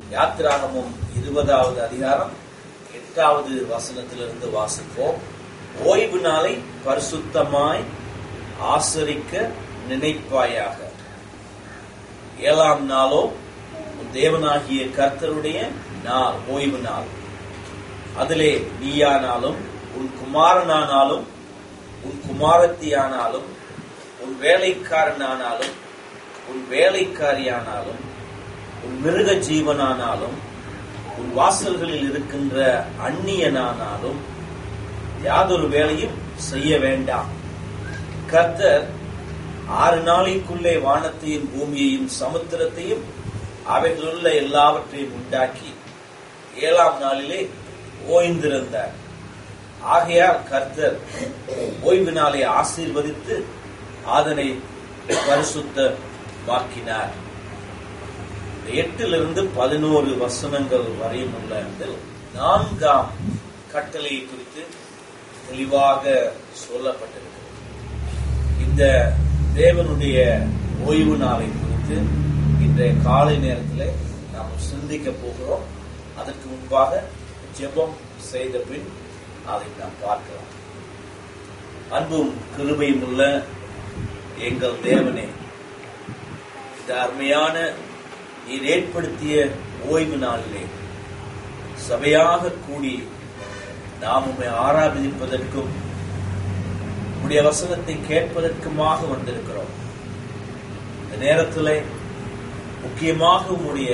யாத்திராகமும் இருபதாவது அதிகாரம் எட்டாவது வசனத்திலிருந்து வாசிப்போம் ஓய்வு நாளை பரிசுத்தமாய் ஆசரிக்க நினைப்பாயாக ஏழாம் நாளோ உன் தேவனாகிய கர்த்தருடைய நாள் ஓய்வு நாள் அதிலே நீயானாலும் உன் குமாரனானாலும் உன் குமாரத்தியானாலும் உன் வேலைக்காரனானாலும் உன் வேலைக்காரியானாலும் உன் மிருக ஜீவனானாலும் உன் வாசல்களில் இருக்கின்ற அந்நியனானாலும் யாதொரு வேலையும் செய்ய வேண்டாம் கர்த்தர் ஆறு நாளைக்குள்ளே வானத்தையும் பூமியையும் சமுத்திரத்தையும் அவைகளுள்ள எல்லாவற்றையும் உண்டாக்கி ஏழாம் நாளிலே ஓய்ந்திருந்தார் ஆகையால் கர்த்தர் ஓய்வு நாளை ஆசீர்வதித்து அதனை பரிசுத்தமாக்கினார் இந்த எட்டிலிருந்து பதினோரு வசனங்கள் வரையும் உள்ள இதில் நான்காம் கட்டளையை குறித்து தெளிவாக சொல்லப்பட்டிருக்கிறது இந்த தேவனுடைய ஓய்வு நாளை குறித்து இன்றைய காலை நேரத்தில் நாம் சிந்திக்க போகிறோம் அதற்கு முன்பாக ஜெபம் செய்த பின் அதை நாம் பார்க்கலாம் அன்பும் கிருபையும் உள்ள எங்கள் தேவனே இந்த அருமையான நீர் ஏற்படுத்திய ஓய்வு நாளிலே சபையாக கூடி நாம் உண்மை ஆராதிப்பதற்கும் உடைய வசனத்தை கேட்பதற்குமாக வந்திருக்கிறோம் இந்த நேரத்தில் முக்கியமாக உம்முடைய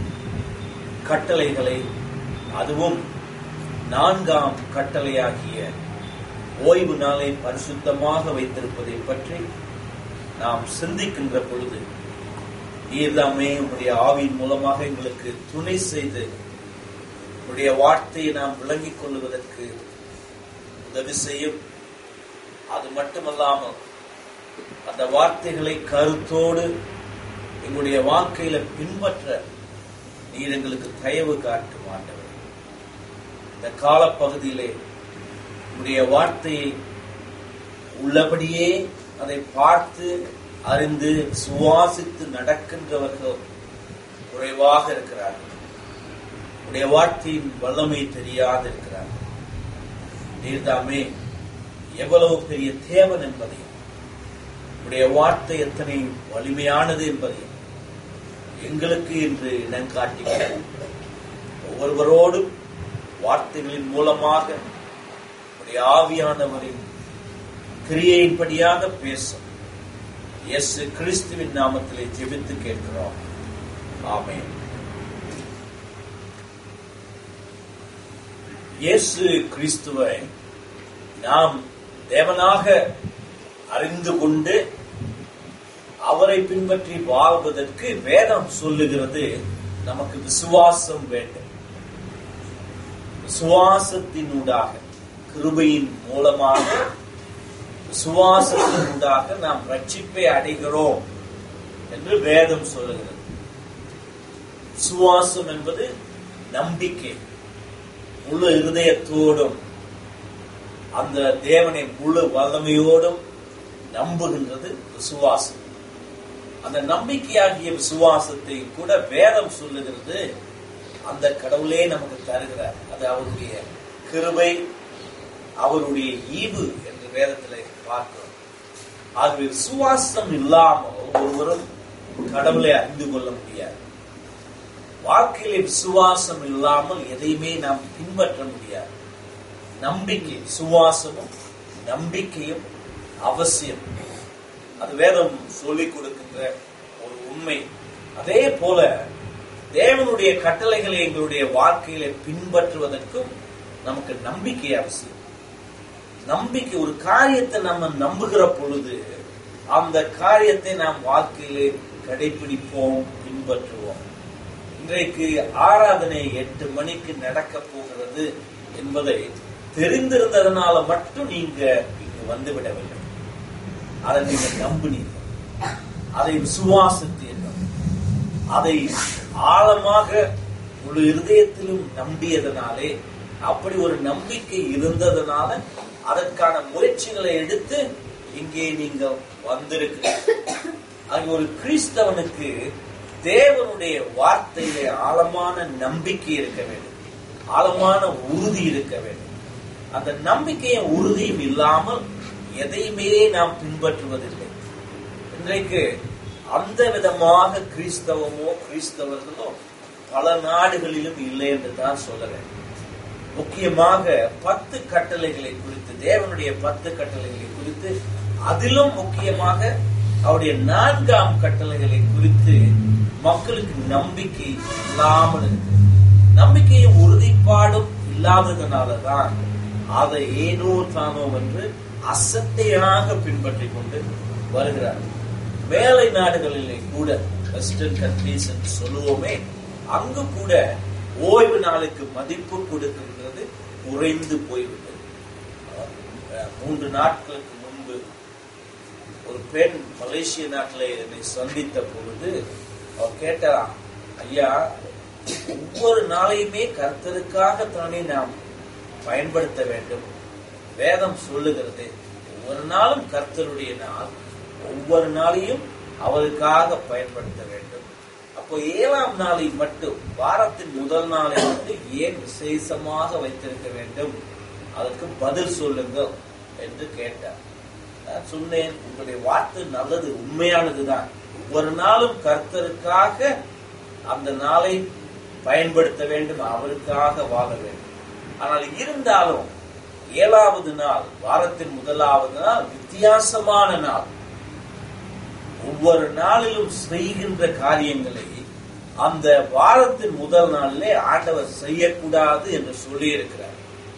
கட்டளைகளை அதுவும் நான்காம் கட்டளையாகிய ஓய்வு நாளை பரிசுத்தமாக வைத்திருப்பதை பற்றி நாம் சிந்திக்கின்ற பொழுது நீர்தாமே உடைய ஆவியின் மூலமாக எங்களுக்கு துணை செய்து உடைய வார்த்தையை நாம் விளங்கிக் கொள்வதற்கு உதவி செய்யும் அது மட்டுமல்லாமல் அந்த வார்த்தைகளை கருத்தோடு எங்களுடைய வாழ்க்கையில பின்பற்ற நீர் எங்களுக்கு தயவு காட்டும் ஆண்டவர் இந்த காலப்பகுதியிலே உடைய வார்த்தையை உள்ளபடியே அதை பார்த்து அறிந்து சுவாசித்து நடக்கின்றவர்கள் குறைவாக இருக்கிறார்கள் உடைய வார்த்தையின் வல்லமை தெரியாது இருக்கிறார்கள் நீர்தாமே எவ்வளவு பெரிய தேவன் என்பதையும் உடைய வார்த்தை எத்தனை வலிமையானது என்பதையும் எங்களுக்கு இன்று இடம் காட்டுகிறோம் ஒவ்வொருவரோடும் வார்த்தைகளின் மூலமாக உடைய ஆவியானவரின் கிரியையின்படியாக பேசும் இயேசு கிறிஸ்துவின் நாமத்திலே ஜெபித்து கேட்கிறோம் ஆமென் இயேசு கிறிஸ்துவை நாம் தேவனாக அறிந்து கொண்டு அவரை பின்பற்றி வாழ்வதற்கு வேதம் சொல்லுகிறது நமக்கு விசுவாசம் வேண்டும் விசுவாசத்தினூடாக கிருபையின் மூலமாக விசுவாசத்தினூடாக நாம் ரட்சிப்பை அடைகிறோம் என்று வேதம் சொல்லுகிறது விசுவாசம் என்பது நம்பிக்கை முழு இருதயத்தோடும் அந்த தேவனை முழு வல்லமையோடும் நம்புகின்றது விசுவாசம் அந்த நம்பிக்கையாகிய விசுவாசத்தை கூட வேதம் சொல்லுகிறது அந்த கடவுளே நமக்கு தருகிறார் அது அவருடைய கிருபை அவருடைய ஈவு என்று வேதத்திலே பார்க்கிறோம் ஆகவே விசுவாசம் இல்லாமல் ஒருவரும் கடவுளை அறிந்து கொள்ள முடியாது வாழ்க்கையிலே விசுவாசம் இல்லாமல் எதையுமே நாம் பின்பற்ற முடியாது நம்பிக்கை விசுவாசமும் நம்பிக்கையும் அவசியம் அது வேதம் சொல்லிக் கொடுக்கின்ற ஒரு உண்மை அதே போல தேவனுடைய கட்டளைகளை எங்களுடைய வாழ்க்கையில பின்பற்றுவதற்கும் நமக்கு நம்பிக்கை அவசியம் நம்பிக்கை ஒரு காரியத்தை நம்ம நம்புகிற பொழுது அந்த காரியத்தை நாம் வாழ்க்கையிலே கடைபிடிப்போம் பின்பற்றுவோம் இன்றைக்கு ஆராதனை எட்டு மணிக்கு நடக்க போகிறது என்பதை தெரிந்திருந்ததனால மட்டும் நீங்க இங்கு வந்துவிடவில்லை அதை நீங்க நம்பினீர்கள் அதை விசுவாசித்தீர்கள் அதை ஆழமாக முழு இருதயத்திலும் நம்பியதனாலே அப்படி ஒரு நம்பிக்கை இருந்ததனால அதற்கான முயற்சிகளை எடுத்து இங்கே நீங்கள் வந்திருக்கிறீர்கள் அது ஒரு கிறிஸ்தவனுக்கு தேவனுடைய வார்த்தையிலே ஆழமான நம்பிக்கை இருக்க வேண்டும் ஆழமான உறுதி இருக்க வேண்டும் அந்த நம்பிக்கையும் உறுதியும் இல்லாமல் எதையுமே நாம் பின்பற்றுவதில்லை இன்றைக்கு அந்த விதமாக கிறிஸ்தவமோ கிறிஸ்தவர்களோ பல நாடுகளிலும் இல்லை என்று தான் சொல்ல வேண்டும் முக்கியமாக பத்து கட்டளைகளை குறித்து தேவனுடைய பத்து கட்டளைகளை குறித்து அதிலும் முக்கியமாக அவருடைய நான்காம் கட்டளைகளை குறித்து மக்களுக்கு நம்பிக்கை இல்லாமல் இருக்கு நம்பிக்கையும் உறுதிப்பாடும் இல்லாததுனாலதான் அதை ஏனோ தானோ என்று அசட்டையாக பின்பற்றி கொண்டு வருகிறார் மேலை நாடுகளிலே கூட வெஸ்டர்ன் கண்ட்ரீஸ் என்று சொல்லுவோமே அங்கு கூட ஓய்வு நாளுக்கு மதிப்பு கொடுக்கின்றது குறைந்து போய்விட்டது அஹ் மூன்று நாட்களுக்கு முன்பு ஒரு பெண் மலேசிய நாட்டில் என்னை சந்தித்த பொழுது அவர் கேட்டாராம் ஐயா ஒவ்வொரு நாளையுமே கர்த்தருக்காக தானே நாம் பயன்படுத்த வேண்டும் வேதம் சொல்லுகிறது ஒவ்வொரு நாளும் கர்த்தருடைய நாள் ஒவ்வொரு நாளையும் அவருக்காக பயன்படுத்த வேண்டும் அப்போ ஏழாம் நாளை மட்டும் வாரத்தின் முதல் நாளை மட்டும் ஏன் விசேஷமாக வைத்திருக்க வேண்டும் அதற்கு பதில் சொல்லுங்கள் என்று கேட்டார் நான் சொன்னேன் உங்களுடைய வார்த்தை நல்லது உண்மையானதுதான் ஒவ்வொரு நாளும் கர்த்தருக்காக அந்த நாளை பயன்படுத்த வேண்டும் அவருக்காக வாழ வேண்டும் ஆனால் இருந்தாலும் ஏழாவது நாள் வாரத்தின் முதலாவது நாள் வித்தியாசமான நாள் ஒவ்வொரு நாளிலும் செய்கின்ற காரியங்களை அந்த வாரத்தின் முதல் நாளிலே ஆண்டவர் செய்யக்கூடாது என்று சொல்லி இருக்கிறார்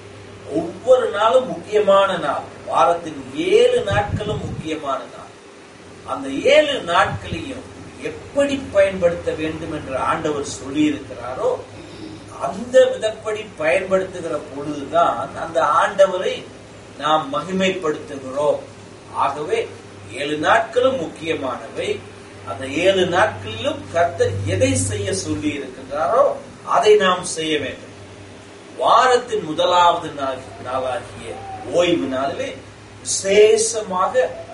ஒவ்வொரு நாளும் முக்கியமான நாள் வாரத்தின் ஏழு நாட்களும் முக்கியமான நாள் அந்த ஏழு நாட்களையும் எப்படி பயன்படுத்த வேண்டும் என்று ஆண்டவர் சொல்லி இருக்கிறாரோ அந்த விதப்படி பயன்படுத்துகிற பொழுதுதான் அந்த ஆண்டவரை நாம் மகிமைப்படுத்துகிறோம் ஆகவே ஏழு நாட்களும் முக்கியமானவை அந்த ஏழு நாட்களிலும் கர்த்தர் எதை செய்ய சொல்லி இருக்கின்றாரோ அதை நாம் செய்ய வேண்டும் வாரத்தின் முதலாவது நாள் நாளாகிய ஓய்வு நாளிலே விசேஷமாக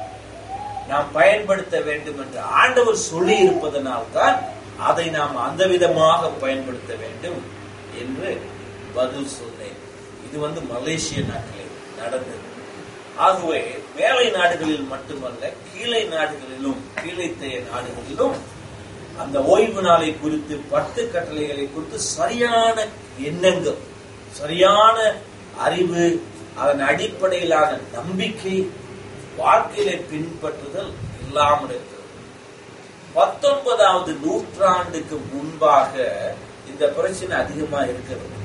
நாம் பயன்படுத்த வேண்டும் என்று ஆண்டவர் சொல்லி இருப்பதனால் தான் அதை நாம் அந்த விதமாக பயன்படுத்த வேண்டும் என்று பதில் சொன்னேன் இது வந்து மலேசிய நாட்டிலே நடந்தது ஆகவே மேலை நாடுகளில் மட்டுமல்ல கீழே நாடுகளிலும் கீழைத்தைய நாடுகளிலும் அந்த ஓய்வு நாளை குறித்து பத்து கட்டளைகளை குறித்து சரியான எண்ணங்கள் சரியான அறிவு அதன் அடிப்படையிலான நம்பிக்கை வாழ்க்கையில பின்பற்றுதல் இல்லாமல் இருக்கிறது பத்தொன்பதாவது நூற்றாண்டுக்கு முன்பாக இந்த பிரச்சனை அதிகமா இருக்கிறது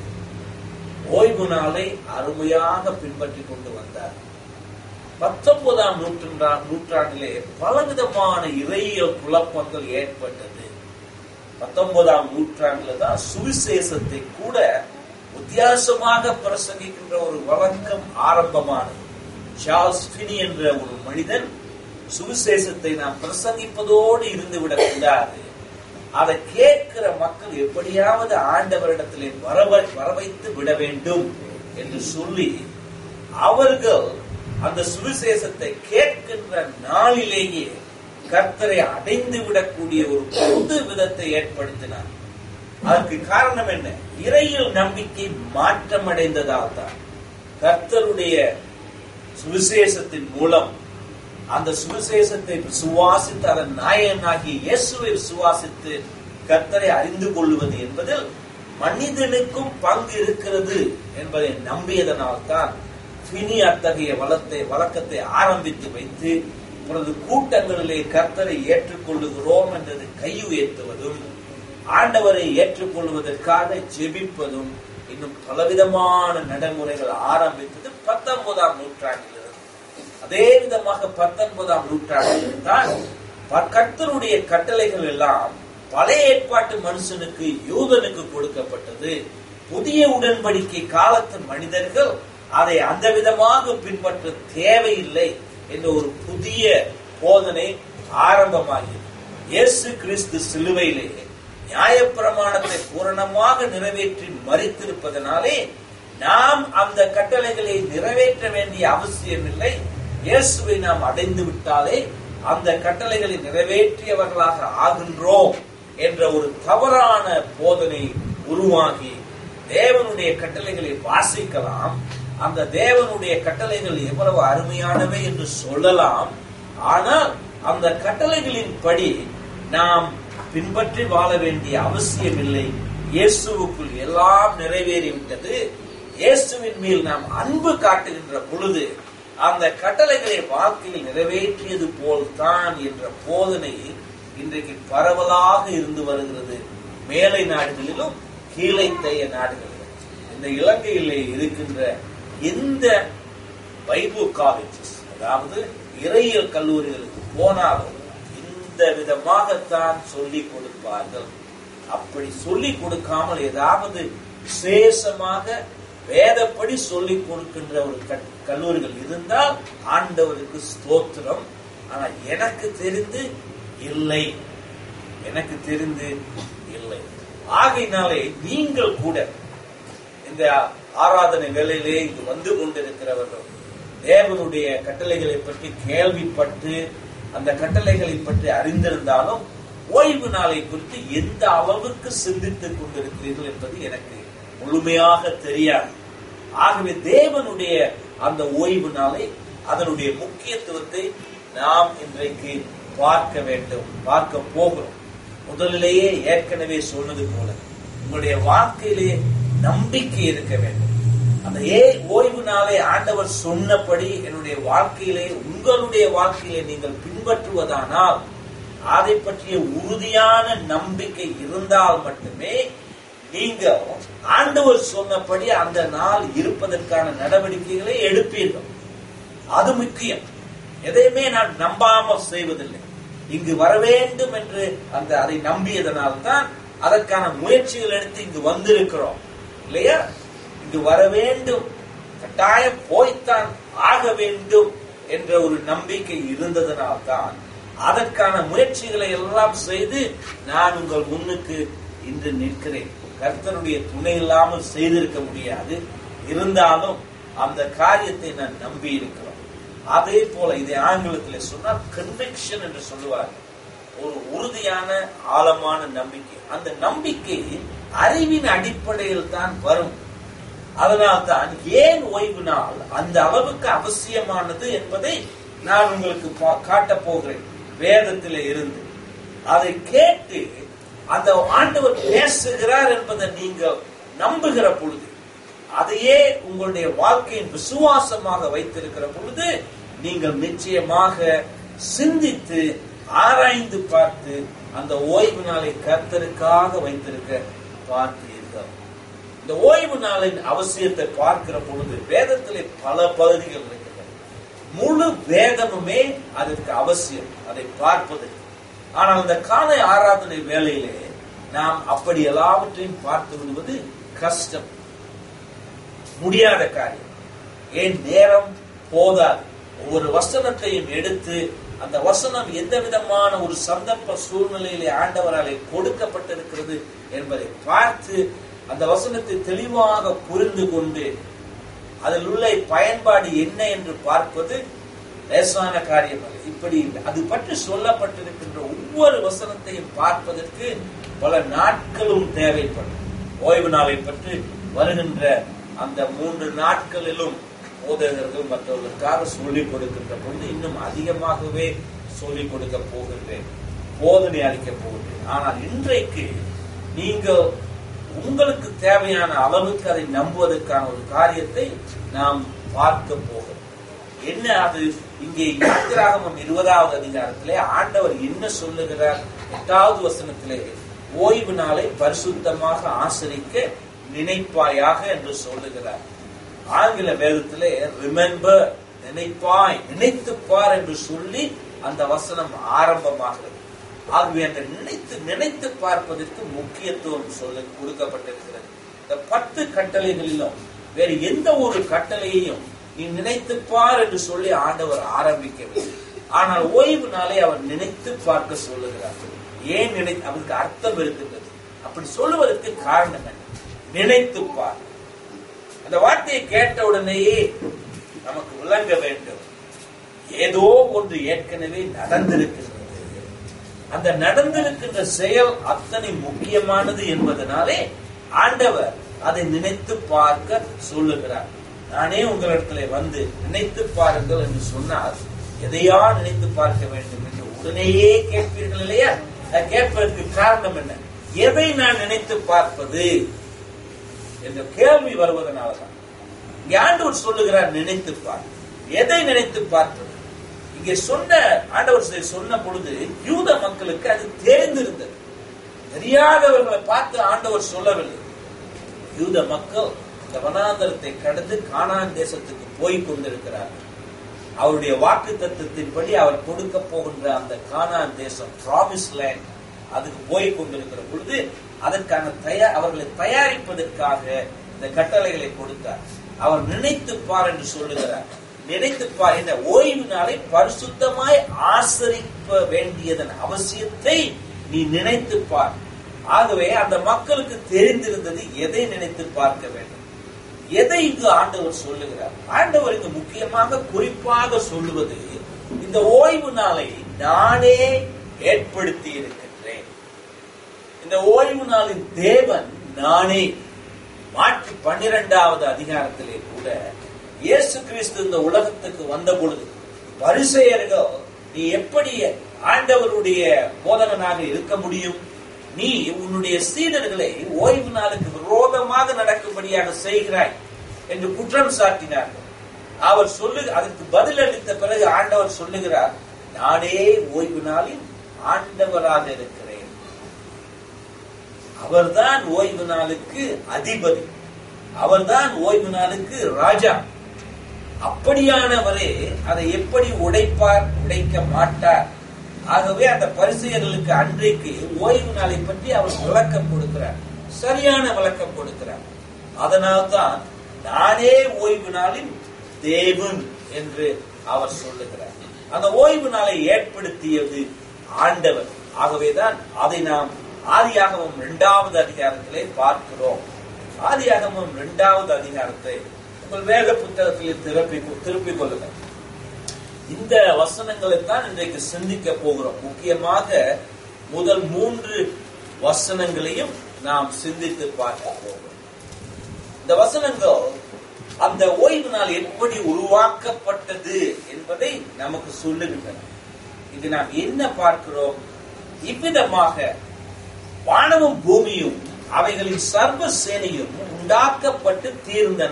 ஓய்வு நாளை அருமையாக பின்பற்றி கொண்டு வந்தார் பத்தொன்பதாம் நூற்றா நூற்றாண்டிலே பலவிதமான இறையியல் குழப்பங்கள் ஏற்பட்டது பத்தொன்பதாம் நூற்றாண்டுல தான் சுவிசேஷத்தை கூட வித்தியாசமாக பிரசங்கிக்கின்ற ஒரு வழக்கம் ஆரம்பமானது சார்ல்ஸ் பினி என்ற ஒரு மனிதன் சுவிசேஷத்தை நாம் பிரசங்கிப்பதோடு இருந்து விடக்கூடாது அதை கேட்கிற மக்கள் எப்படியாவது ஆண்டவரிடத்திலே வரவ வரவைத்து விட வேண்டும் என்று சொல்லி அவர்கள் அந்த சுவிசேஷத்தை கேட்கின்ற நாளிலேயே கர்த்தரை அடைந்து விடக்கூடிய ஒரு புது விதத்தை ஏற்படுத்தினார் அதற்கு காரணம் என்ன இறையில் நம்பிக்கை மாற்றமடைந்ததால் தான் கர்த்தருடைய சுவிசேஷத்தின் மூலம் அந்த சுவிசேஷத்தை விசுவாசித்து அதன் நாயகனாகிய இயேசுவை விசுவாசித்து கர்த்தரை அறிந்து கொள்வது என்பதில் மனிதனுக்கும் பங்கு இருக்கிறது என்பதை நம்பியதனால் தான் பினி அத்தகைய வளத்தை வழக்கத்தை ஆரம்பித்து வைத்து உனது கூட்டங்களிலே கர்த்தரை ஏற்றுக்கொள்ளுகிறோம் என்றது கை உயர்த்துவதும் ஆண்டவரை ஏற்றுக்கொள்வதற்காக ஜெபிப்பதும் இன்னும் பலவிதமான நடைமுறைகள் ஆரம்பித்தது பத்தொன்பதாம் நூற்றாண்டில் அதே விதமாக பத்தொன்பதாம் நூற்றாண்டில் தான் கர்த்தருடைய கட்டளைகள் எல்லாம் பழைய ஏற்பாட்டு மனுஷனுக்கு யூதனுக்கு கொடுக்கப்பட்டது புதிய உடன்படிக்கை காலத்து மனிதர்கள் அதை அந்த விதமாக பின்பற்ற தேவையில்லை என்ற ஒரு புதிய போதனை ஆரம்பமாகியது இயேசு கிறிஸ்து சிலுவையிலே நியாயப்பிரமாணத்தை பூரணமாக நிறைவேற்றி மறித்திருப்பதனாலே நாம் அந்த கட்டளைகளை நிறைவேற்ற வேண்டிய அவசியம் இல்லை இயேசுவை நாம் அடைந்து விட்டாலே அந்த கட்டளைகளை நிறைவேற்றியவர்களாக ஆகின்றோம் என்ற ஒரு தவறான போதனை உருவாகி தேவனுடைய கட்டளைகளை வாசிக்கலாம் அந்த தேவனுடைய கட்டளைகள் எவ்வளவு அருமையானவை என்று சொல்லலாம் ஆனால் அந்த கட்டளைகளின் படி நாம் பின்பற்றி வாழ வேண்டிய அவசியமில்லை இயேசுவுக்குள் எல்லாம் நிறைவேறிவிட்டது இயேசுவின் மேல் நாம் அன்பு காட்டுகின்ற பொழுது அந்த கட்டளைகளை வாழ்க்கையில் நிறைவேற்றியது போல்தான் என்ற போதனை இன்றைக்கு பரவலாக இருந்து வருகிறது மேலை நாடுகளிலும் கீழைத்தைய நாடுகளிலும் இந்த இலங்கையிலே இருக்கின்ற எந்த பைபிள் காலேஜஸ் அதாவது இறையியல் கல்லூரிகளுக்கு போனாலும் இந்த விதமாகத்தான் சொல்லிக் கொடுப்பார்கள் அப்படி சொல்லிக் கொடுக்காமல் ஏதாவது விசேஷமாக வேதப்படி சொல்லிக் கொடுக்கின்ற ஒரு கட்- கல்லூரிகள் இருந்தால் ஆண்டவருக்கு ஸ்தோத்திரம் ஆனா எனக்கு தெரிந்து இல்லை எனக்கு தெரிந்து இல்லை ஆகையினாலே நீங்கள் கூட இந்த ஆராதனை வேளையிலே இங்கு வந்து கொண்டிருக்கிறவர்கள் தேவனுடைய கட்டளைகளை பற்றி கேள்விப்பட்டு அந்த கட்டளைகளை பற்றி அறிந்திருந்தாலும் ஓய்வு நாளை குறித்து எந்த அளவுக்கு சிந்தித்துக் கொண்டிருக்கிறீர்கள் என்பது எனக்கு முழுமையாக தெரியாது ஆகவே தேவனுடைய அந்த ஓய்வு நாளை அதனுடைய முக்கியத்துவத்தை நாம் இன்றைக்கு பார்க்க வேண்டும் பார்க்க போகிறோம் முதலிலேயே ஏற்கனவே சொன்னது போல உங்களுடைய வாழ்க்கையிலே நம்பிக்கை இருக்க வேண்டும் அந்த ஏ ஓய்வு நாளை ஆண்டவர் சொன்னபடி என்னுடைய வாழ்க்கையிலே உங்களுடைய வாழ்க்கையிலே நீங்கள் பின்பற்றுவதானால் அதை பற்றிய உறுதியான நம்பிக்கை இருந்தால் மட்டுமே நீங்கள் ஆண்டவர் சொன்னபடி அந்த நாள் இருப்பதற்கான நடவடிக்கைகளை எடுப்பீர்கள் அது முக்கியம் எதையுமே நான் நம்பாமல் செய்வதில்லை இங்கு வர வேண்டும் என்று அந்த அதை நம்பியதனால் தான் அதற்கான முயற்சிகள் எடுத்து இங்கு வந்திருக்கிறோம் இல்லையா இங்கு வர வேண்டும் கட்டாயம் போய்த்தான் ஆக வேண்டும் என்ற ஒரு நம்பிக்கை இருந்ததனால் தான் அதற்கான முயற்சிகளை எல்லாம் செய்து நான் உங்கள் முன்னுக்கு இன்று நிற்கிறேன் கர்த்தருடைய துணை இல்லாமல் செய்திருக்க முடியாது இருந்தாலும் அந்த காரியத்தை நான் நம்பி இருக்கிறோம் அதே போல இதை ஆங்கிலத்தில் சொன்னால் கன்விக்ஷன் என்று சொல்லுவார் ஒரு உறுதியான ஆழமான நம்பிக்கை அந்த நம்பிக்கை அறிவின் அடிப்படையில் தான் வரும் அதனால்தான் ஏன் ஓய்வு நாள் அந்த அளவுக்கு அவசியமானது என்பதை நான் உங்களுக்கு பா- காட்டப் போகிறேன் வேதத்திலே இருந்து அதை கேட்டு அந்த ஆண்டவர் பேசுகிறார் என்பதை நீங்கள் நம்புகிற பொழுது அதையே உங்களுடைய வாழ்க்கையின் விசுவாசமாக வைத்திருக்கிற பொழுது நீங்கள் நிச்சயமாக சிந்தித்து ஆராய்ந்து பார்த்து அந்த ஓய்வு நாளை கர்த்தருக்காக வைத்திருக்க பார்க்கிறீர்கள் இந்த ஓய்வு நாளின் அவசியத்தை பார்க்கிற பொழுது வேதத்திலே பல பகுதிகள் இருக்கின்றன முழு வேதமுமே அதற்கு அவசியம் அதை பார்ப்பதற்கு ஆனால் அந்த காலை ஆராதனை வேளையிலே நாம் அப்படி எல்லாவற்றையும் பார்த்து விடுவது கஷ்டம் முடியாத காரியம் ஏன் நேரம் போதாது ஒவ்வொரு வசனத்தையும் எடுத்து அந்த வசனம் எந்த விதமான ஒரு சந்தர்ப்ப சூழ்நிலையிலே ஆண்டவராலே கொடுக்கப்பட்டிருக்கிறது என்பதை பார்த்து அந்த வசனத்தை தெளிவாக புரிந்து கொண்டு அதில் உள்ள பயன்பாடு என்ன என்று பார்ப்பது லேசான காரியம் அல்ல இப்படி இல்லை. அது பற்றி சொல்லப்பட்டிருக்கின்ற ஒவ்வொரு வசனத்தையும் பார்ப்பதற்கு பல நாட்களும் தேவைப்படும் ஓய்வு நாளை பற்றி வருகின்ற அந்த மூன்று நாட்களிலும் போதகர்கள் மற்றவர்களுக்காக சொல்லிக் கொடுக்கின்ற பொழுது இன்னும் அதிகமாகவே சொல்லிக் கொடுக்க போகின்றேன் போதனை அளிக்கப் போகின்றேன் ஆனால் இன்றைக்கு நீங்கள் உங்களுக்கு தேவையான அளவுக்கு அதை நம்புவதற்கான ஒரு காரியத்தை நாம் பார்க்க போகிறோம் என்ன அது இங்கே யாத்திராகமம் இருபதாவது அதிகாரத்திலே ஆண்டவர் என்ன சொல்லுகிறார் எட்டாவது வசனத்திலே ஓய்வு நாளை பரிசுத்தமாக ஆசரிக்க நினைப்பாயாக என்று சொல்லுகிறார் ஆங்கில வேதத்திலே ரிமெம்பர் நினைப்பாய் நினைத்துப்பார் என்று சொல்லி அந்த வசனம் ஆரம்பமாகிறது ஆகவே அந்த நினைத்து நினைத்து பார்ப்பதற்கு முக்கியத்துவம் சொல்ல கொடுக்கப்பட்டிருக்கிறது இந்த பத்து கட்டளைகளிலும் வேறு எந்த ஒரு கட்டளையையும் நீ நினைத்து பார் என்று சொல்லி ஆண்டவர் ஆரம்பிக்கவில்லை ஆனால் ஓய்வு நாளை அவர் நினைத்து பார்க்க சொல்லுகிறார் ஏன் நினை அவருக்கு அர்த்தம் இருக்கின்றது அப்படி சொல்லுவதற்கு காரணம் என்ன நினைத்து பார் அந்த வார்த்தையை கேட்ட உடனேயே நமக்கு விளங்க வேண்டும் ஏதோ ஒன்று ஏற்கனவே நடந்திருக்கிறது அந்த நடந்திருக்கின்ற செயல் அத்தனை முக்கியமானது என்பதனாலே ஆண்டவர் அதை நினைத்து பார்க்க சொல்லுகிறார் நானே உங்களிடத்துல வந்து நினைத்து பாருங்கள் என்று சொன்னால் எதையா நினைத்து பார்க்க வேண்டும் என்று உடனேயே கேட்பீர்கள் இல்லையா அதை கேட்பதற்கு காரணம் என்ன எதை நான் நினைத்து பார்ப்பது என்ற கேள்வி வருவதனால்தான் இங்கே ஆண்டவர் சொல்லுகிறார் நினைத்து பார் எதை நினைத்து பார்ப்பது இங்கே சொன்ன ஆண்டவர் சொன்ன பொழுது யூத மக்களுக்கு அது தெரிந்திருந்தது தெரியாதவர்களை பார்த்து ஆண்டவர் சொல்லவில்லை யூத மக்கள் இந்த வனாந்தரத்தை கடந்து கானான் தேசத்துக்கு போய் கொண்டிருக்கிறார்கள் அவருடைய வாக்கு தத்துவத்தின்படி அவர் கொடுக்க போகின்ற அந்த கானான் தேசம் ப்ராமிஸ் லேண்ட் அதுக்கு போய் கொண்டிருக்கிற பொழுது அதற்கான தயார் அவர்களை தயாரிப்பதற்காக இந்த கட்டளைகளை கொடுத்தார் அவர் நினைத்து பார் என்று சொல்லுகிறார் நினைத்து பார் என்ற ஓய்வு நாளை பரிசுத்தமாய் ஆசரிக்க வேண்டியதன் அவசியத்தை நீ நினைத்து பார் ஆகவே அந்த மக்களுக்கு தெரிந்திருந்தது எதை நினைத்து பார்க்க வேண்டும் எதை இங்கு ஆண்டவர் சொல்லுகிறார் ஆண்டவர் இங்கு முக்கியமாக குறிப்பாக சொல்லுவது இந்த ஓய்வு நாளை நானே ஏற்படுத்தி இருக்கின்றேன் இந்த ஓய்வு நாளின் தேவன் நானே மாற்றி பன்னிரெண்டாவது அதிகாரத்திலே கூட இயேசு கிறிஸ்து இந்த உலகத்துக்கு வந்த பொழுது பரிசெயர்கள் நீ எப்படி ஆண்டவருடைய போதகனாக இருக்க முடியும் நீ உன்னுடைய சீடர்களை ஓய்வு நாளுக்கு விரோதமாக நடக்கும்படியாக செய்கிறாய் என்று குற்றம் சாட்டினார்கள் அவர் சொல்லு அதற்கு பதில் அளித்த பிறகு ஆண்டவர் சொல்லுகிறார் நானே ஓய்வு நாளில் ஆண்டவராக இருக்கிறேன் அவர்தான் ஓய்வு நாளுக்கு அதிபதி அவர்தான் ஓய்வு நாளுக்கு ராஜா அப்படியானவரே அதை எப்படி உடைப்பார் உடைக்க மாட்டார் ஆகவே அந்த பரிசெயர்களுக்கு அன்றைக்கு ஓய்வு நாளை பற்றி அவர் விளக்கம் கொடுக்கிறார் சரியான விளக்கம் கொடுக்கிறார் அதனால்தான் நானே ஓய்வு நாளின் தேவன் என்று அவர் சொல்லுகிறார் அந்த ஓய்வு நாளை ஏற்படுத்தியது ஆண்டவர் ஆகவேதான் அதை நாம் ஆதியாகமம் இரண்டாவது அதிகாரத்திலே பார்க்கிறோம் ஆதியாகமம் இரண்டாவது அதிகாரத்தை உங்கள் வேத புத்தகத்தில் திருப்பி திருப்பிக் கொள்ளுங்கள் இந்த வசனங்களை தான் இன்றைக்கு சிந்திக்க போகிறோம் முக்கியமாக முதல் மூன்று வசனங்களையும் நாம் சிந்தித்து பார்க்க போகிறோம் இந்த வசனங்கள் அந்த ஓய்வு நாள் எப்படி உருவாக்கப்பட்டது என்பதை நமக்கு சொல்லுகின்றன இது நாம் என்ன பார்க்கிறோம் இவ்விதமாக வானமும் பூமியும் அவைகளின் சர்வ சேனையும் உண்டாக்கப்பட்டு தீர்ந்தன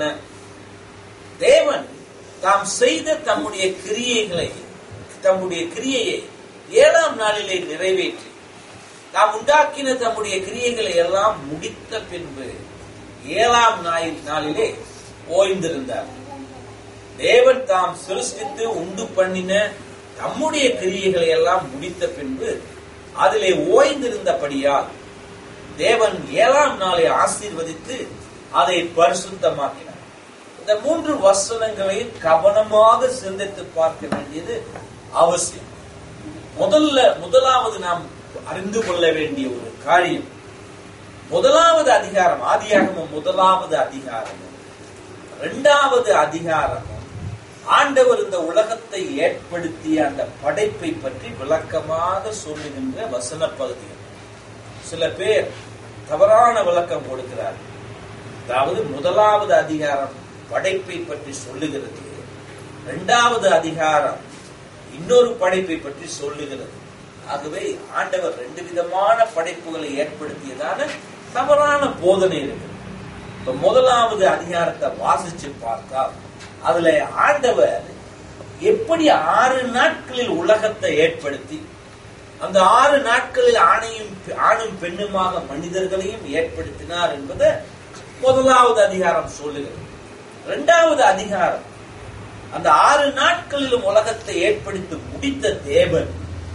தேவன் தாம் செய்த தம்முடைய கிரியைகளை தம்முடைய கிரியையை ஏழாம் நாளிலே நிறைவேற்றி தாம் உண்டாக்கின தம்முடைய கிரியைகளை எல்லாம் முடித்த பின்பு ஏழாம் நாளிலே ஓய்ந்திருந்தார் தேவன் தாம் சிருஷ்டித்து உண்டு பண்ணின தம்முடைய கிரியைகளை எல்லாம் முடித்த பின்பு அதிலே ஓய்ந்திருந்தபடியால் தேவன் ஏழாம் நாளை ஆசீர்வதித்து அதை பரிசுத்தமாக்கினார் இந்த மூன்று வசனங்களை கவனமாக சிந்தித்து பார்க்க வேண்டியது அவசியம் முதல்ல முதலாவது நாம் அறிந்து கொள்ள வேண்டிய ஒரு காரியம் முதலாவது அதிகாரம் ஆதியாகமும் முதலாவது அதிகாரமும் இரண்டாவது அதிகாரமும் ஆண்டவர் இந்த உலகத்தை ஏற்படுத்திய அந்த படைப்பை பற்றி விளக்கமாக சொல்லுகின்ற வசன பகுதிகள் சில பேர் தவறான விளக்கம் கொடுக்கிறார் அதாவது முதலாவது அதிகாரம் படைப்பை பற்றி சொல்லுகிறது இரண்டாவது அதிகாரம் இன்னொரு படைப்பை பற்றி சொல்லுகிறது ஆகவே ஆண்டவர் ரெண்டு விதமான படைப்புகளை ஏற்படுத்தியதான தவறான போதனை இருக்கு இப்ப முதலாவது அதிகாரத்தை வாசிச்சு பார்த்தால் அதுல ஆண்டவர் எப்படி ஆறு நாட்களில் உலகத்தை ஏற்படுத்தி அந்த ஆறு நாட்களில் ஆணையும் ஆணும் பெண்ணுமாக மனிதர்களையும் ஏற்படுத்தினார் என்பதை முதலாவது அதிகாரம் சொல்லுகிறது இரண்டாவது அதிகாரம் அந்த ஆறு நாட்களிலும் உலகத்தை ஏற்படுத்தி முடித்த தேவன்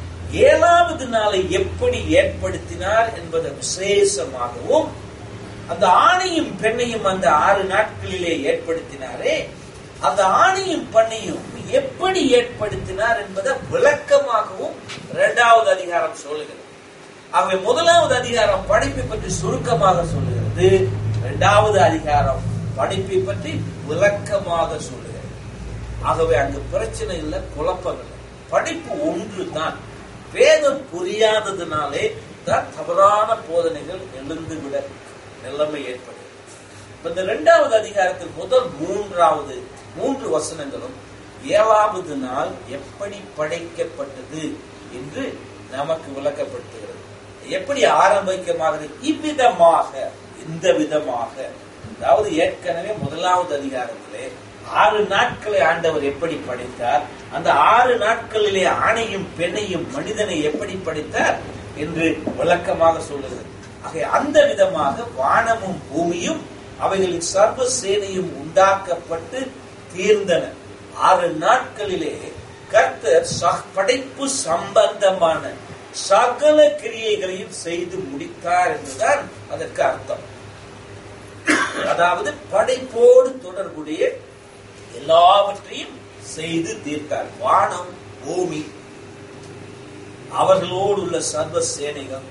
ஏழாவது நாளை எப்படி ஏற்படுத்தினார் என்பதை விசேஷமாகவும் அந்த ஆணையும் பெண்ணையும் அந்த ஆறு நாட்களிலே ஏற்படுத்தினாரே அந்த ஆணையும் பெண்ணையும் எப்படி ஏற்படுத்தினார் என்பதை விளக்கமாகவும் இரண்டாவது அதிகாரம் சொல்லுகிறது ஆகவே முதலாவது அதிகாரம் படைப்பை பற்றி சுருக்கமாக சொல்லுகிறது இரண்டாவது அதிகாரம் படைப்பை பற்றி விளக்கமாக சொல்லுகிறது ஆகவே அங்கு பிரச்சனை இல்லை குழப்பம் இல்லை படைப்பு ஒன்று தான் வேதம் புரியாததுனாலே தான் தவறான போதனைகள் எழுந்துவிட நிலைமை ஏற்படுது இப்ப இந்த இரண்டாவது அதிகாரத்தில் முதல் மூன்றாவது மூன்று வசனங்களும் ஏழாவது நாள் எப்படி படைக்கப்பட்டது என்று நமக்கு விளக்கப்படுத்துகிறது எப்படி ஆரம்பிக்கமாகிறது இவ்விதமாக இந்த விதமாக அதாவது ஏற்கனவே முதலாவது அதிகாரத்திலே ஆறு நாட்களை ஆண்டவர் எப்படி படைத்தார் அந்த ஆறு நாட்களிலே ஆணையும் பெண்ணையும் மனிதனை எப்படி படைத்தார் என்று விளக்கமாக சொல்லுகிறது ஆக அந்த விதமாக வானமும் பூமியும் அவைகளின் சர்வ சேனையும் உண்டாக்கப்பட்டு தீர்ந்தன ஆறு நாட்களிலே கர்த்தர் ச- படைப்பு சம்பந்தமான சகல கிரியைகளையும் செய்து முடித்தார் என்றுதான் அதற்கு அர்த்தம் அதாவது படைப்போடு தொடர்புடைய எல்லாவற்றையும் செய்து தீர்த்தார் வானம் பூமி அவர்களோடு உள்ள சர்வ சேனைகள்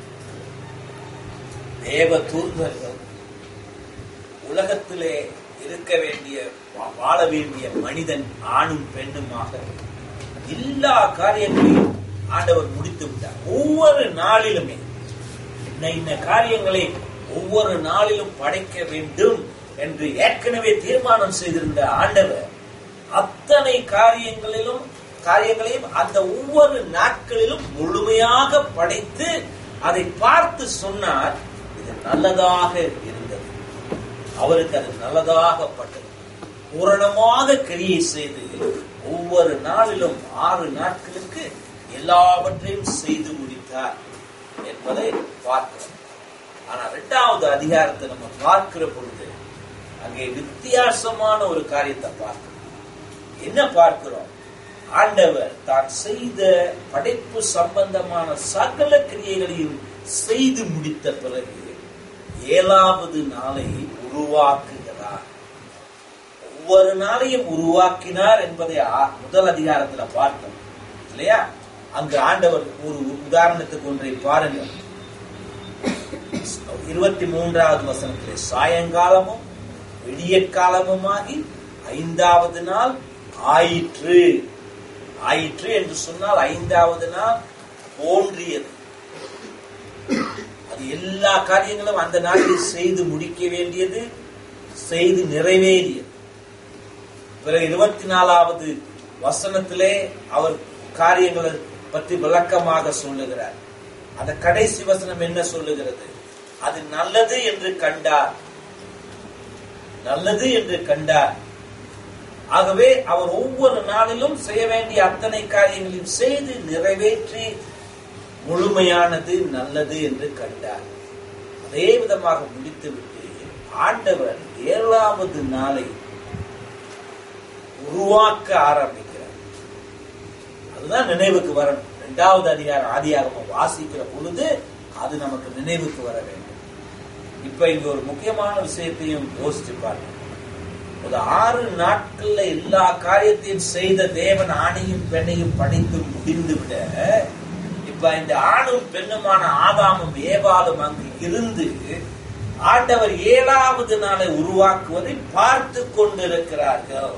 தேவ தூதர்கள் உலகத்திலே இருக்க வேண்டிய வா- வாழ வேண்டிய மனிதன் ஆணும் பெண்ணுமாக எல்லா காரியங்களையும் ஆண்டவர் முடித்து விட்டார் ஒவ்வொரு நாளிலுமே இன்ன இன்ன காரியங்களை ஒவ்வொரு நாளிலும் படைக்க வேண்டும் என்று ஏற்கனவே தீர்மானம் செய்திருந்த ஆண்டவர் அத்தனை காரியங்களிலும் காரியங்களையும் அந்த ஒவ்வொரு நாட்களிலும் முழுமையாக படைத்து அதை பார்த்து சொன்னார் இது நல்லதாக இருந்தது அவருக்கு அது நல்லதாகப்பட்டது பூரணமாக கிரியை செய்து ஒவ்வொரு நாளிலும் ஆறு நாட்களுக்கு எல்லாவற்றையும் செய்து முடித்தார் என்பதை பார்க்கிறோம் ஆனா இரண்டாவது அதிகாரத்தை நம்ம பார்க்கிற பொழுது அங்கே வித்தியாசமான ஒரு காரியத்தை பார்க்கிறோம் என்ன பார்க்கிறோம் ஆண்டவர் தான் செய்த படைப்பு சம்பந்தமான சகல கிரியைகளையும் செய்து முடித்த பிறகு ஏழாவது நாளை உருவாக்குகிறார் ஒவ்வொரு நாளையும் உருவாக்கினார் என்பதை ஆ- முதல் அதிகாரத்துல பார்த்தோம் இல்லையா அங்கு ஆண்டவர் ஒரு உதாரணத்துக்கு ஒன்றை பாருங்கள் இருபத்தி மூன்றாவது வசனத்திலே சாயங்காலமும் விடியற்காலமுமாகி ஐந்தாவது நாள் ஆயிற்று ஆயிற்று என்று சொன்னால் ஐந்தாவது நாள் தோன்றியது அது எல்லா காரியங்களும் அந்த நாளில் செய்து முடிக்க வேண்டியது செய்து நிறைவேறியது பிறகு இருபத்தி நாலாவது வசனத்திலே அவர் காரியங்களை பற்றி விளக்கமாக சொல்லுகிறார் அந்த கடைசி வசனம் என்ன சொல்லுகிறது அது நல்லது என்று கண்டார் நல்லது என்று கண்டார் ஆகவே அவர் ஒவ்வொரு நாளிலும் செய்ய வேண்டிய அத்தனை காரியங்களையும் செய்து நிறைவேற்றி முழுமையானது நல்லது என்று கண்டார் அதே விதமாக முடித்துவிட்டு ஆண்டவர் ஏழாவது நாளை உருவாக்க ஆரம்பிக்கிறார் அதுதான் நினைவுக்கு வரணும் இரண்டாவது அதிகாரம் ஆதியாகமம் வாசிக்கிற பொழுது அது நமக்கு நினைவுக்கு வர வேண்டும் இப்ப இங்க ஒரு முக்கியமான விஷயத்தையும் யோசிச்சு பாருங்க ஒரு ஆறு நாட்கள்ல எல்லா காரியத்தையும் செய்த தேவன் ஆணையும் பெண்ணையும் படைத்து முடிந்து விட இப்ப இந்த ஆணும் பெண்ணுமான ஆதாமும் ஏவாளும் அங்கு இருந்து ஆண்டவர் ஏழாவது நாளை உருவாக்குவதை பார்த்து கொண்டிருக்கிறார்கள்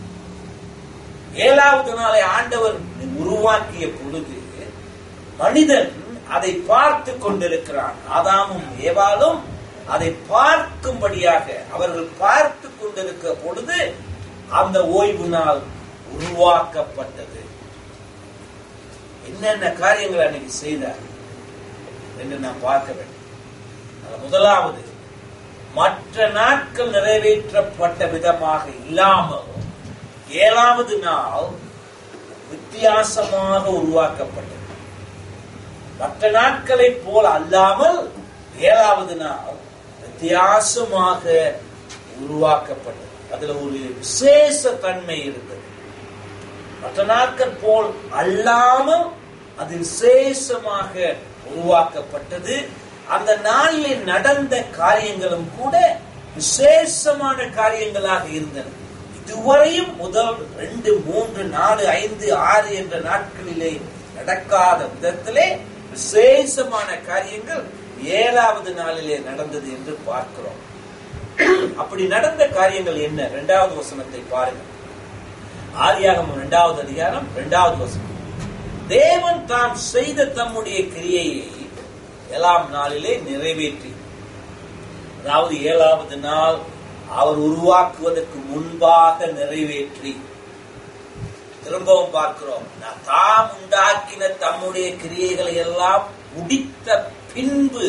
ஏழாவது நாளை ஆண்டவர் உருவாக்கிய பொழுது மனிதன் அதை பார்த்து கொண்டிருக்கிறான் ஆதாமும் ஏவாளும் அதை பார்க்கும்படியாக அவர்கள் பார்த்து கொண்டிருக்கிற பொழுது அந்த ஓய்வு நாள் உருவாக்கப்பட்டது என்னென்ன காரியங்கள் அன்னைக்கு செய்தார் என்று நான் பார்க்க வேண்டும் அதுல முதலாவது மற்ற நாட்கள் நிறைவேற்றப்பட்ட விதமாக இல்லாமல் ஏழாவது நாள் வித்தியாசமாக உருவாக்கப்பட்டது மற்ற நாட்களைப் போல் அல்லாமல் ஏழாவது நாள் வித்தியாசமாக உருவாக்கப்பட்டது அதுல ஒரு விசேஷ தன்மை இருந்தது மற்ற நாட்கள் போல் அல்லாமல் அது விசேஷமாக உருவாக்கப்பட்டது அந்த நாளில் நடந்த காரியங்களும் கூட விசேஷமான காரியங்களாக இருந்தன இதுவரையும் முதல் ரெண்டு மூன்று நாலு ஐந்து ஆறு என்ற நாட்களிலே நடக்காத விதத்திலே விசேஷமான காரியங்கள் ஏழாவது நாளிலே நடந்தது என்று பார்க்கிறோம் அப்படி நடந்த காரியங்கள் என்ன இரண்டாவது வசனத்தை பாருங்கள் ஆதியாகமம் இரண்டாவது அதிகாரம் இரண்டாவது வசனம் தேவன் தாம் செய்த தம்முடைய கிரியையை ஏழாம் நாளிலே நிறைவேற்றி அதாவது ஏழாவது நாள் அவர் உருவாக்குவதற்கு முன்பாக நிறைவேற்றி திரும்பவும் பார்க்கிறோம் நான் தாம் உண்டாக்கின தம்முடைய கிரியைகளை எல்லாம் முடித்த பின்பு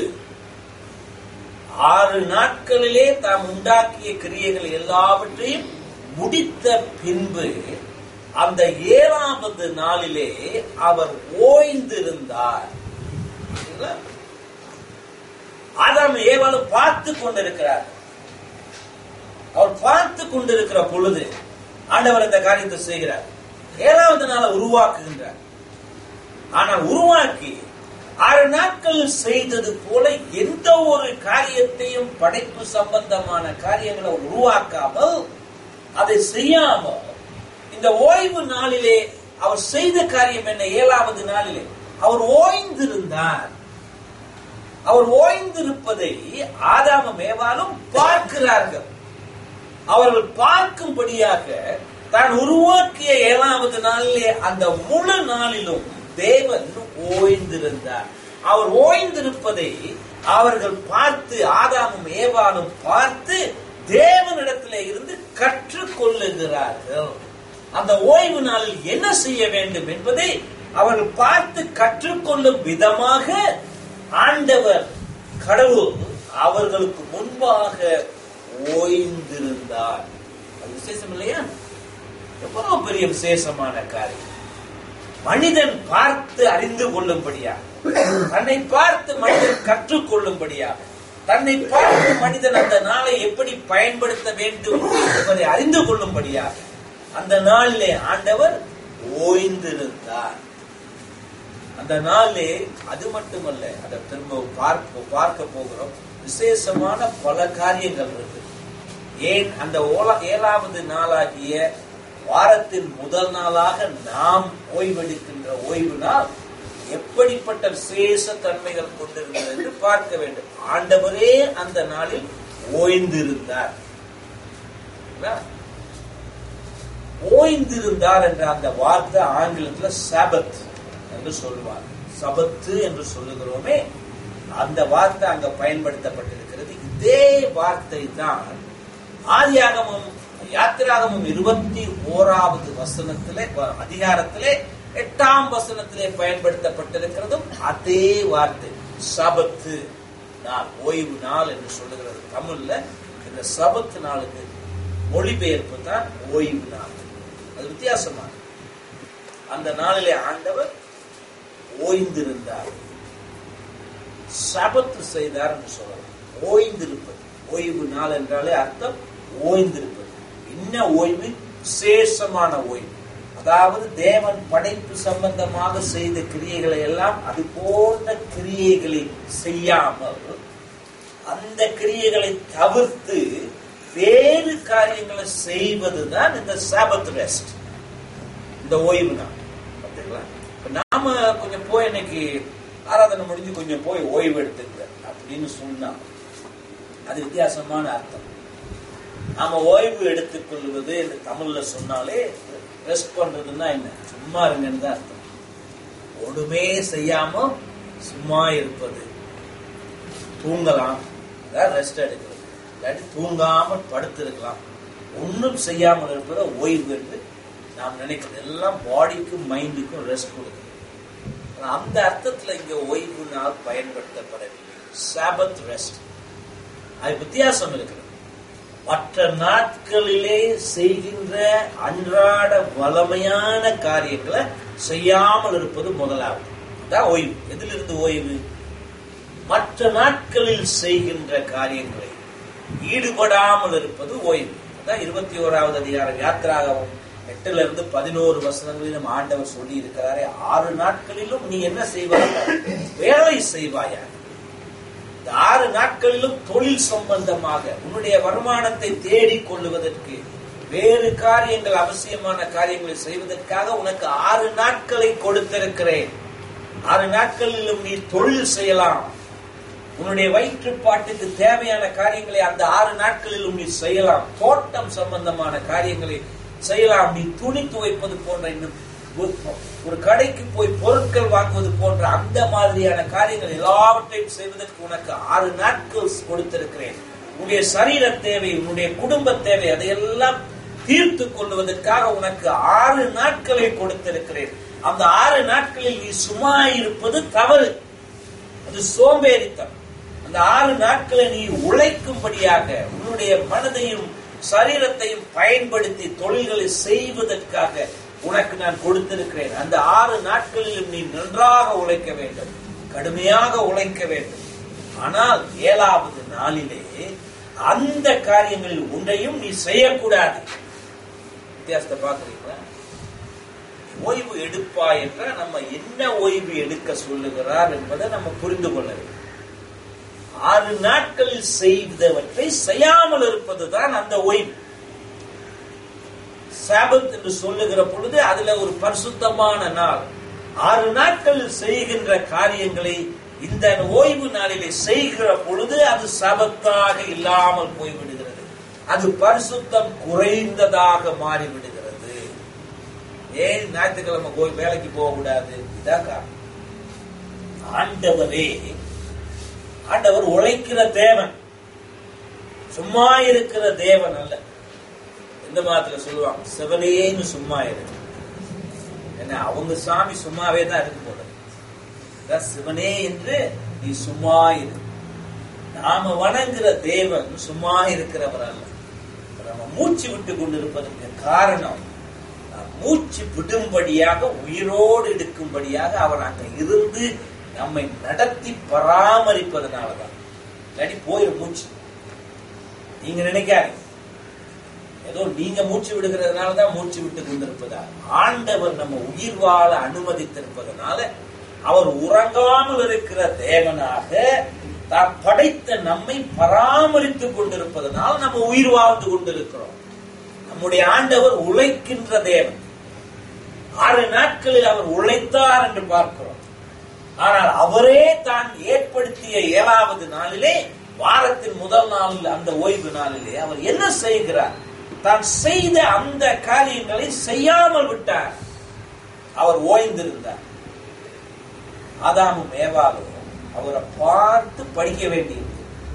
ஆறு நாட்களிலே தாம் உண்டாக்கிய கிரியைகள் எல்லாவற்றையும் முடித்த பின்பு அந்த ஏழாவது நாளிலே அவர் ஓய்ந்திருந்தார் சரிங்களா? ஆதாம் ஏவாளும் பார்த்து கொண்டிருக்கிறார் அவர் பார்த்து கொண்டிருக்கிற பொழுது ஆண்டவர் இந்த காரியத்தை செய்கிறார் ஏழாவது நாளை உருவாக்குகின்றார் ஆனால் உருவாக்கி ஆறு நாட்கள் செய்தது போல எந்த ஒரு காரியத்தையும் படைப்பு சம்பந்தமான காரியங்களை உருவாக்காமல் அதை செய்யாமல் இந்த ஓய்வு நாளிலே அவர் செய்த காரியம் என்ன ஏழாவது நாளிலே அவர் ஓய்ந்திருந்தார் அவர் ஓய்ந்திருப்பதை ஆதாமும் ஏவாலும் பார்க்கிறார்கள் அவர்கள் பார்க்கும்படியாக தான் உருவாக்கிய ஏழாவது நாளிலே அந்த முழு நாளிலும் தேவன் ஓய்ந்திருந்தார் அவர் ஓய்ந்திருப்பதை அவர்கள் பார்த்து ஆதாமும் ஏவாலும் பார்த்து தேவனிடத்திலே இருந்து கற்றுக்கொள்ளுகிறார்கள் அந்த ஓய்வு நாளில் என்ன செய்ய வேண்டும் என்பதை அவர்கள் பார்த்து கற்றுக்கொள்ளும் விதமாக ஆண்டவர் கடவுள் அவர்களுக்கு முன்பாக ஓய்ந்திருந்தார் அது விசேஷம் இல்லையா எவ்வளவு பெரிய விசேஷமான காரியம் மனிதன் பார்த்து அறிந்து கொள்ளும்படியா தன்னை பார்த்து மனிதன் கற்றுக்கொள்ளும்படியா தன்னை பார்த்து மனிதன் அந்த நாளை எப்படி பயன்படுத்த வேண்டும் என்பதை அறிந்து கொள்ளும்படியா அந்த நாளிலே ஆண்டவர் ஓய்ந்திருந்தார் அந்த நாளிலே அது மட்டுமல்ல அதை திரும்ப பார்க்க பார்க்க போகிறோம் விசேஷமான பல காரியங்கள் இருக்கு ஏன் அந்த ஓலா ஏழாவது நாளாகிய வாரத்தின் முதல் நாளாக நாம் ஓய்வெடுக்கின்ற ஓய்வு நாள் எப்படிப்பட்ட விசேஷ தன்மைகள் கொண்டிருந்தது என்று பார்க்க வேண்டும் ஆண்டவரே அந்த நாளில் ஓய்ந்திருந்தார் இல்லையா? ஓய்ந்திருந்தார் என்ற அந்த வார்த்தை ஆங்கிலத்துல சபத் என்று சொல்லுவார் சபத்து என்று சொல்லுகிறோமே அந்த வார்த்தை அங்க பயன்படுத்தப்பட்டிருக்கிறது இதே வார்த்தை தான் ஆதியாகமும் யாத்திராகமும் இருபத்தி ஓராவது வசனத்திலே வ- அதிகாரத்திலே எட்டாம் வசனத்திலே பயன்படுத்தப்பட்டிருக்கிறதும் அதே வார்த்தை சபத்து நாள் ஓய்வு நாள் என்று சொல்லுகிறது தமிழ்ல இந்த சபத்து நாளுக்கு மொழிபெயர்ப்பு தான் ஓய்வு நாள் அது வித்தியாசமா அந்த நாளிலே ஆண்டவர் ஓய்ந்திருந்தார் சபத்து செய்தார் என்று சொல்லலாம் ஓய்ந்திருப்பது ஓய்வு நாள் என்றாலே அர்த்தம் ஓய்ந்திருப்பது என்ன ஓய்வு விசேஷமான ஓய்வு அதாவது தேவன் படைப்பு சம்பந்தமாக செய்த கிரியைகளை எல்லாம் அது போன்ற கிரியைகளை செய்யாமல் அந்த கிரியைகளை தவிர்த்து வேறு காரியங்களை செய்வதுதான் இந்த சாபத் ரெஸ்ட் இந்த ஓய்வு நாள் பார்த்தீங்களா இப்ப நாம கொஞ்சம் போய் இன்னைக்கு ஆராதனை முடிஞ்சு கொஞ்சம் போய் ஓய்வு எடுத்துக்க அப்படின்னு சொன்னா அது வித்தியாசமான அர்த்தம் நாம ஓய்வு எடுத்துக் கொள்வது என்று தமிழ்ல சொன்னாலே ரெஸ்ட் பண்றதுன்னா என்ன சும்மா இருங்கன்னு தான் அர்த்தம் ஒண்ணுமே செய்யாம சும்மா இருப்பது தூங்கலாம் அதான் ரெஸ்ட் எடுக்கிறது இல்லாட்டி தூங்காமல் படுத்திருக்கலாம் ஒன்றும் செய்யாமல் இருப்பத ஓய்வு என்று நாம் நினைக்கிறது எல்லாம் பாடிக்கும் மைண்டுக்கும் ரெஸ்ட் கொடுக்குது ஆனா அந்த அர்த்தத்துல இங்க ஓய்வு நாள் பயன்படுத்தப்படவில்லை சாபத் ரெஸ்ட் அது வித்தியாசம் இருக்கிறது மற்ற நாட்களிலே செய்கின்ற அன்றாட வளமையான காரியங்களை செய்யாமல் இருப்பது முதலாவது அதான் ஓய்வு எதிலிருந்து ஓய்வு மற்ற நாட்களில் செய்கின்ற காரியங்களை ஈடுபடாமல் இருப்பது ஓய்வு அதான் இருபத்தி ஓராவது அதிகாரம் யாத்திராகவும் எட்டுல இருந்து பதினோரு வசனங்களில் நம்ம ஆண்டவர் சொல்லி இருக்கிறாரே ஆறு நாட்களிலும் நீ என்ன செய்வாய் வேலை செய்வாயா இந்த ஆறு நாட்களிலும் தொழில் சம்பந்தமாக உன்னுடைய வருமானத்தை தேடிக் கொள்ளுவதற்கு வேறு காரியங்கள் அவசியமான காரியங்களை செய்வதற்காக உனக்கு ஆறு நாட்களை கொடுத்திருக்கிறேன் ஆறு நாட்களிலும் நீ தொழில் செய்யலாம் உன்னுடைய வயிற்றுப்பாட்டுக்கு தேவையான காரியங்களை அந்த ஆறு நாட்களிலும் நீ செய்யலாம் தோட்டம் சம்பந்தமான காரியங்களை செய்யலாம் நீ துணி துவைப்பது போன்ற இன்னும் ஒரு- ஒரு கடைக்கு போய் பொருட்கள் வாங்குவது போன்ற அந்த மாதிரியான காரியங்கள் எல்லாவற்றையும் செய்வதற்கு உனக்கு ஆறு நாட்கள் கொடுத்திருக்கிறேன் உன்னுடைய சரீர தேவை உன்னுடைய குடும்ப தேவை அதையெல்லாம் தீர்த்து கொள்வதற்காக உனக்கு ஆறு நாட்களை கொடுத்திருக்கிறேன் அந்த ஆறு நாட்களில் நீ சும்மா இருப்பது தவறு அது சோம்பேறித்தனம் அந்த ஆறு நாட்களை நீ உழைக்கும்படியாக உன்னுடைய மனதையும் சரீரத்தையும் பயன்படுத்தி தொழில்களை செய்வதற்காக உனக்கு நான் கொடுத்திருக்கிறேன் அந்த ஆறு நாட்களிலும் நீ நன்றாக உழைக்க வேண்டும் கடுமையாக உழைக்க வேண்டும் ஆனால் ஏழாவது நாளிலே அந்த காரியங்களில் ஒன்றையும் நீ செய்யக்கூடாது வித்தியாசத்தை பார்க்கிறீங்களா ஓய்வு எடுப்பா என்ற நம்ம என்ன ஓய்வு எடுக்க சொல்லுகிறார் என்பதை நம்ம புரிந்து கொள்ள வேண்டும் ஆறு நாட்களில் செய்தவற்றை செய்யாமல் இருப்பதுதான் அந்த ஓய்வு சாபத் என்று சொல்லுகிற பொழுது அதுல ஒரு பரிசுத்தமான நாள் ஆறு நாட்களில் செய்கின்ற காரியங்களை இந்த ஓய்வு நாளிலே செய்கிற பொழுது அது சபத்தாக இல்லாமல் போய்விடுகிறது அது பரிசுத்தம் குறைந்ததாக மாறிவிடுகிறது ஏன் ஞாயிற்றுக்கிழமை போய் வேலைக்கு போக கூடாது இதான் காரணம் ஆண்டவரே ஆண்டவர் உழைக்கிற தேவன் சும்மா இருக்கிற தேவன் அல்ல எந்த மாதத்துல சொல்லுவாங்க சிவனேன்னு சும்மா இருக்கு என்ன அவங்க சாமி சும்மாவே தான் இருக்கு போல அதான் சிவனே என்று நீ சும்மா இரு நாம வணங்குற தேவன் சும்மா இருக்கிறவர் அல்ல நம்ம மூச்சு விட்டு கொண்டிருப்பதற்கு காரணம் நாம் மூச்சு விடும்படியாக உயிரோடு எடுக்கும்படியாக அவர் அங்க இருந்து நம்மை நடத்தி பராமரிப்பதனாலதான் இல்லாட்டி போயிடும் மூச்சு நீங்க நினைக்காதீங்க ஏதோ நீங்க மூச்சு விடுகிறதுனால தான் மூச்சு விட்டு கொண்டிருப்பதா ஆண்டவர் நம்ம உயிர் வாழ அனுமதித்திருப்பதனால அவர் உறங்காமல் இருக்கிற தேவனாக தான் படைத்த நம்மை பராமரித்துக் கொண்டிருப்பதனால் நம்ம உயிர் வாழ்ந்து கொண்டிருக்கிறோம் நம்முடைய ஆண்டவர் உழைக்கின்ற தேவன் ஆறு நாட்களில் அவர் உழைத்தார் என்று பார்க்கிறோம் ஆனால் அவரே தான் ஏற்படுத்திய ஏழாவது நாளிலே வாரத்தின் முதல் நாளில் அந்த ஓய்வு நாளிலே அவர் என்ன செய்கிறார் தான் செய்த அந்த காரியங்களை செய்யாமல் விட்டார் அவர் ஓய்ந்திருந்தார் ஆதாமும் ஏவாலும் அவரை பார்த்து படிக்க வேண்டியது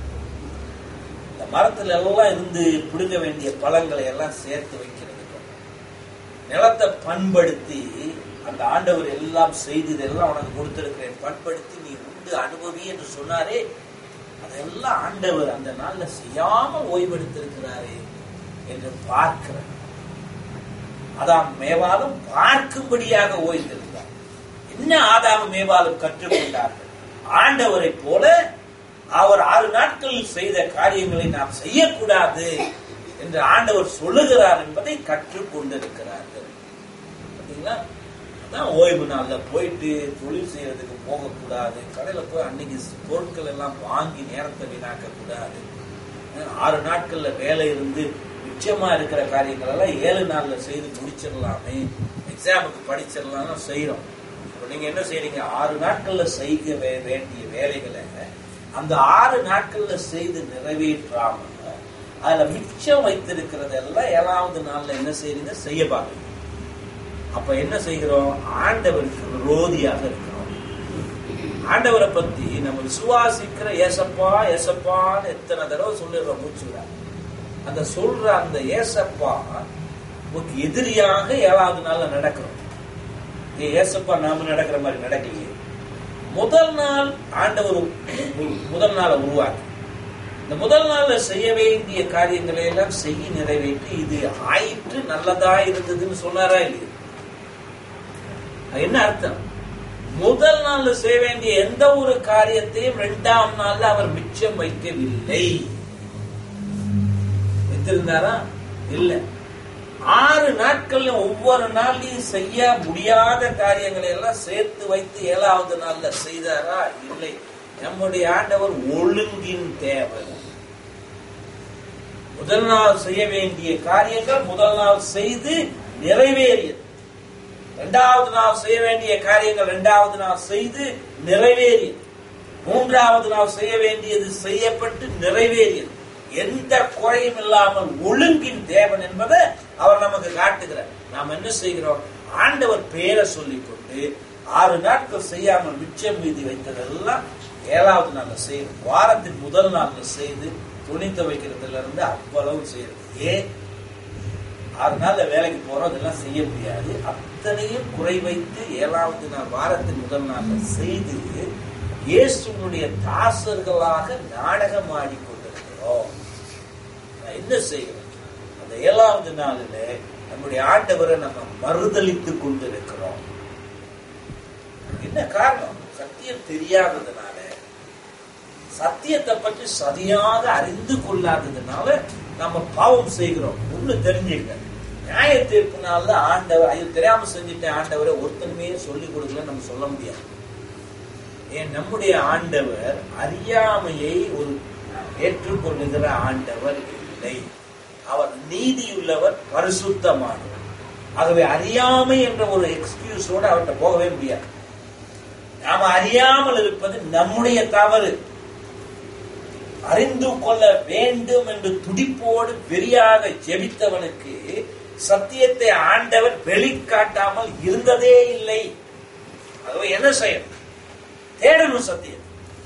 இந்த மரத்துல எல்லாம் இருந்து பிடுங்க வேண்டிய பழங்களை எல்லாம் சேர்த்து வைக்கிறதுக்கு நிலத்தை பண்படுத்தி அந்த ஆண்டவர் எல்லாம் செய்து இதெல்லாம் உனக்கு கொடுத்திருக்கிறேன் பண்படுத்தி நீ உண்டு அனுபவி என்று சொன்னாரே அதெல்லாம் ஆண்டவர் அந்த நாள்ல செய்யாம ஓய்வெடுத்திருக்கிறாரே என்று பார்க்கிறார் அதாம் மேவாலும் பார்க்கும்படியாக ஓய்ந்திருந்தார் என்ன ஆதாமும் மேவாலும் கற்றுக்கொண்டார்கள் ஆண்டவரை போல அவர் ஆறு நாட்களில் செய்த காரியங்களை நாம் செய்யக்கூடாது என்று ஆண்டவர் சொல்லுகிறார் என்பதை கற்றுக்கொண்டிருக்கிறார்கள் பார்த்தீங்களா அதான் ஓய்வு நாள்ல போயிட்டு தொழில் செய்யறதுக்கு போகக்கூடாது கடையில போய் அன்னைக்கு பொருட்கள் எல்லாம் வாங்கி நேரத்தை வீணாக்க கூடாது ஆறு நாட்கள்ல வேலை இருந்து மிச்சமா இருக்கிற காரியங்கள் எல்லாம் ஏழு நாள்ல செய்து முடிச்சிடலாமே எக்ஸாமுக்கு படிச்சிடலாம்னு செய்யறோம் இப்போ நீங்க என்ன செய்றீங்க ஆறு நாட்கள்ல செய்ய வே- வேண்டிய வேலைகளை அந்த ஆறு நாட்கள்ல செய்து நிறைவேற்றாம அதுல மிச்சம் வைத்திருக்கிறதெல்லாம் ஏழாவது நாள்ல என்ன செய்றீங்க செய்ய பாருங்க அப்ப என்ன செய்கிறோம் ஆண்டவருக்கு விரோதியாக இருக்கிறோம் ஆண்டவரை பத்தி நம்ம விசுவாசிக்கிற ஏசப்பா ஏசப்பான்னு எத்தனை தடவை சொல்லிடுறோம் மூச்சுல அந்த சொல்ற அந்த ஏசப்பா நமக்கு எதிரியாக ஏழாவது நாள்ல நடக்கிறோம் ஏ ஏசப்பா நாம நடக்கிற மாதிரி நடக்கலையே முதல் நாள் ஆண்டவர் உ- முதல் நாளை உருவாக்கி இந்த முதல் நாள்ல செய்ய வேண்டிய காரியங்களை எல்லாம் செய்ய நிறைவேற்றி இது ஆயிற்று நல்லதா இருந்ததுன்னு சொன்னாரா இல்லையா அது என்ன அர்த்தம் முதல் நாள்ல செய்ய வேண்டிய எந்த ஒரு காரியத்தையும் இரண்டாம் நாள்ல அவர் மிச்சம் வைக்கவில்லை வைத்திருந்தாரா இல்ல ஆறு நாட்கள்ல ஒவ்வொரு நாள்லயும் செய்ய முடியாத காரியங்களை எல்லாம் சேர்த்து வைத்து ஏழாவது நாள்ல செய்தாரா இல்லை நம்முடைய ஆண்டவர் ஒழுங்கின் தேவை முதல் நாள் செய்ய வேண்டிய காரியங்கள் முதல் நாள் செய்து நிறைவேறியது இரண்டாவது நாள் செய்ய வேண்டிய காரியங்கள் இரண்டாவது நாள் செய்து நிறைவேறியது மூன்றாவது நாள் செய்ய வேண்டியது செய்யப்பட்டு நிறைவேறியது எந்த குறையும் இல்லாமல் ஒழுங்கின் தேவன் என்பதை அவர் நமக்கு காட்டுகிறார் நாம் என்ன செய்கிறோம் ஆண்டவர் பேரை சொல்லிக்கொண்டு ஆறு நாட்கள் செய்யாமல் மிச்சம் மீதி வைத்ததெல்லாம் ஏழாவது நாள்ல செய்யணும் வாரத்தின் முதல் நாள்ல செய்து துணி துவைக்கிறதுல இருந்து அவ்வளவு செய்யறது ஏன் ஆறு நாள்ல வேலைக்கு போறோம் அதெல்லாம் செய்ய முடியாது அத்தனையும் குறை வைத்து ஏழாவது நாள் வாரத்தின் முதல் நாள்ல செய்து இயேசுனுடைய தாசர்களாக நாடகம் ஆடிக்கொண்டிருக்கிறோம் நான் என்ன செய்கிறோம் அந்த ஏழாவது நாளில நம்முடைய ஆண்டவரை நம்ம மறுதளித்துக் கொண்டிருக்கிறோம் என்ன காரணம் சத்தியம் தெரியாததுனால சத்தியத்தை பற்றி சரியாக அறிந்து கொள்ளாததுனால நம்ம பாவம் செய்கிறோம் ஒண்ணு தெரிஞ்சுக்க நியாய தீர்ப்புனால ஆண்டவர் ஐயோ தெரியாம செஞ்சுட்டேன் ஆண்டவரை ஒருத்தனுமே சொல்லி கொடுக்கல நம்ம சொல்ல முடியாது ஏன் நம்முடைய ஆண்டவர் அறியாமையை ஒரு ஏற்றுக்கொள்ளுகிற ஆண்டவர் இல்லை அவர் நீதியுள்ளவர் பரிசுத்தமானவர் ஆகவே அறியாமை என்ற ஒரு எக்ஸ்கியூஸோட அவர்கிட்ட போகவே முடியாது நாம அறியாமல் இருப்பது நம்முடைய தவறு அறிந்து கொள்ள வேண்டும் என்று துடிப்போடு வெறியாக ஜெபித்தவனுக்கு சத்தியத்தை ஆண்டவர் வெளிக்காட்டாமல் இருந்ததே இல்லை ஆகவே என்ன செய்யணும் தேடணும் சத்தியம்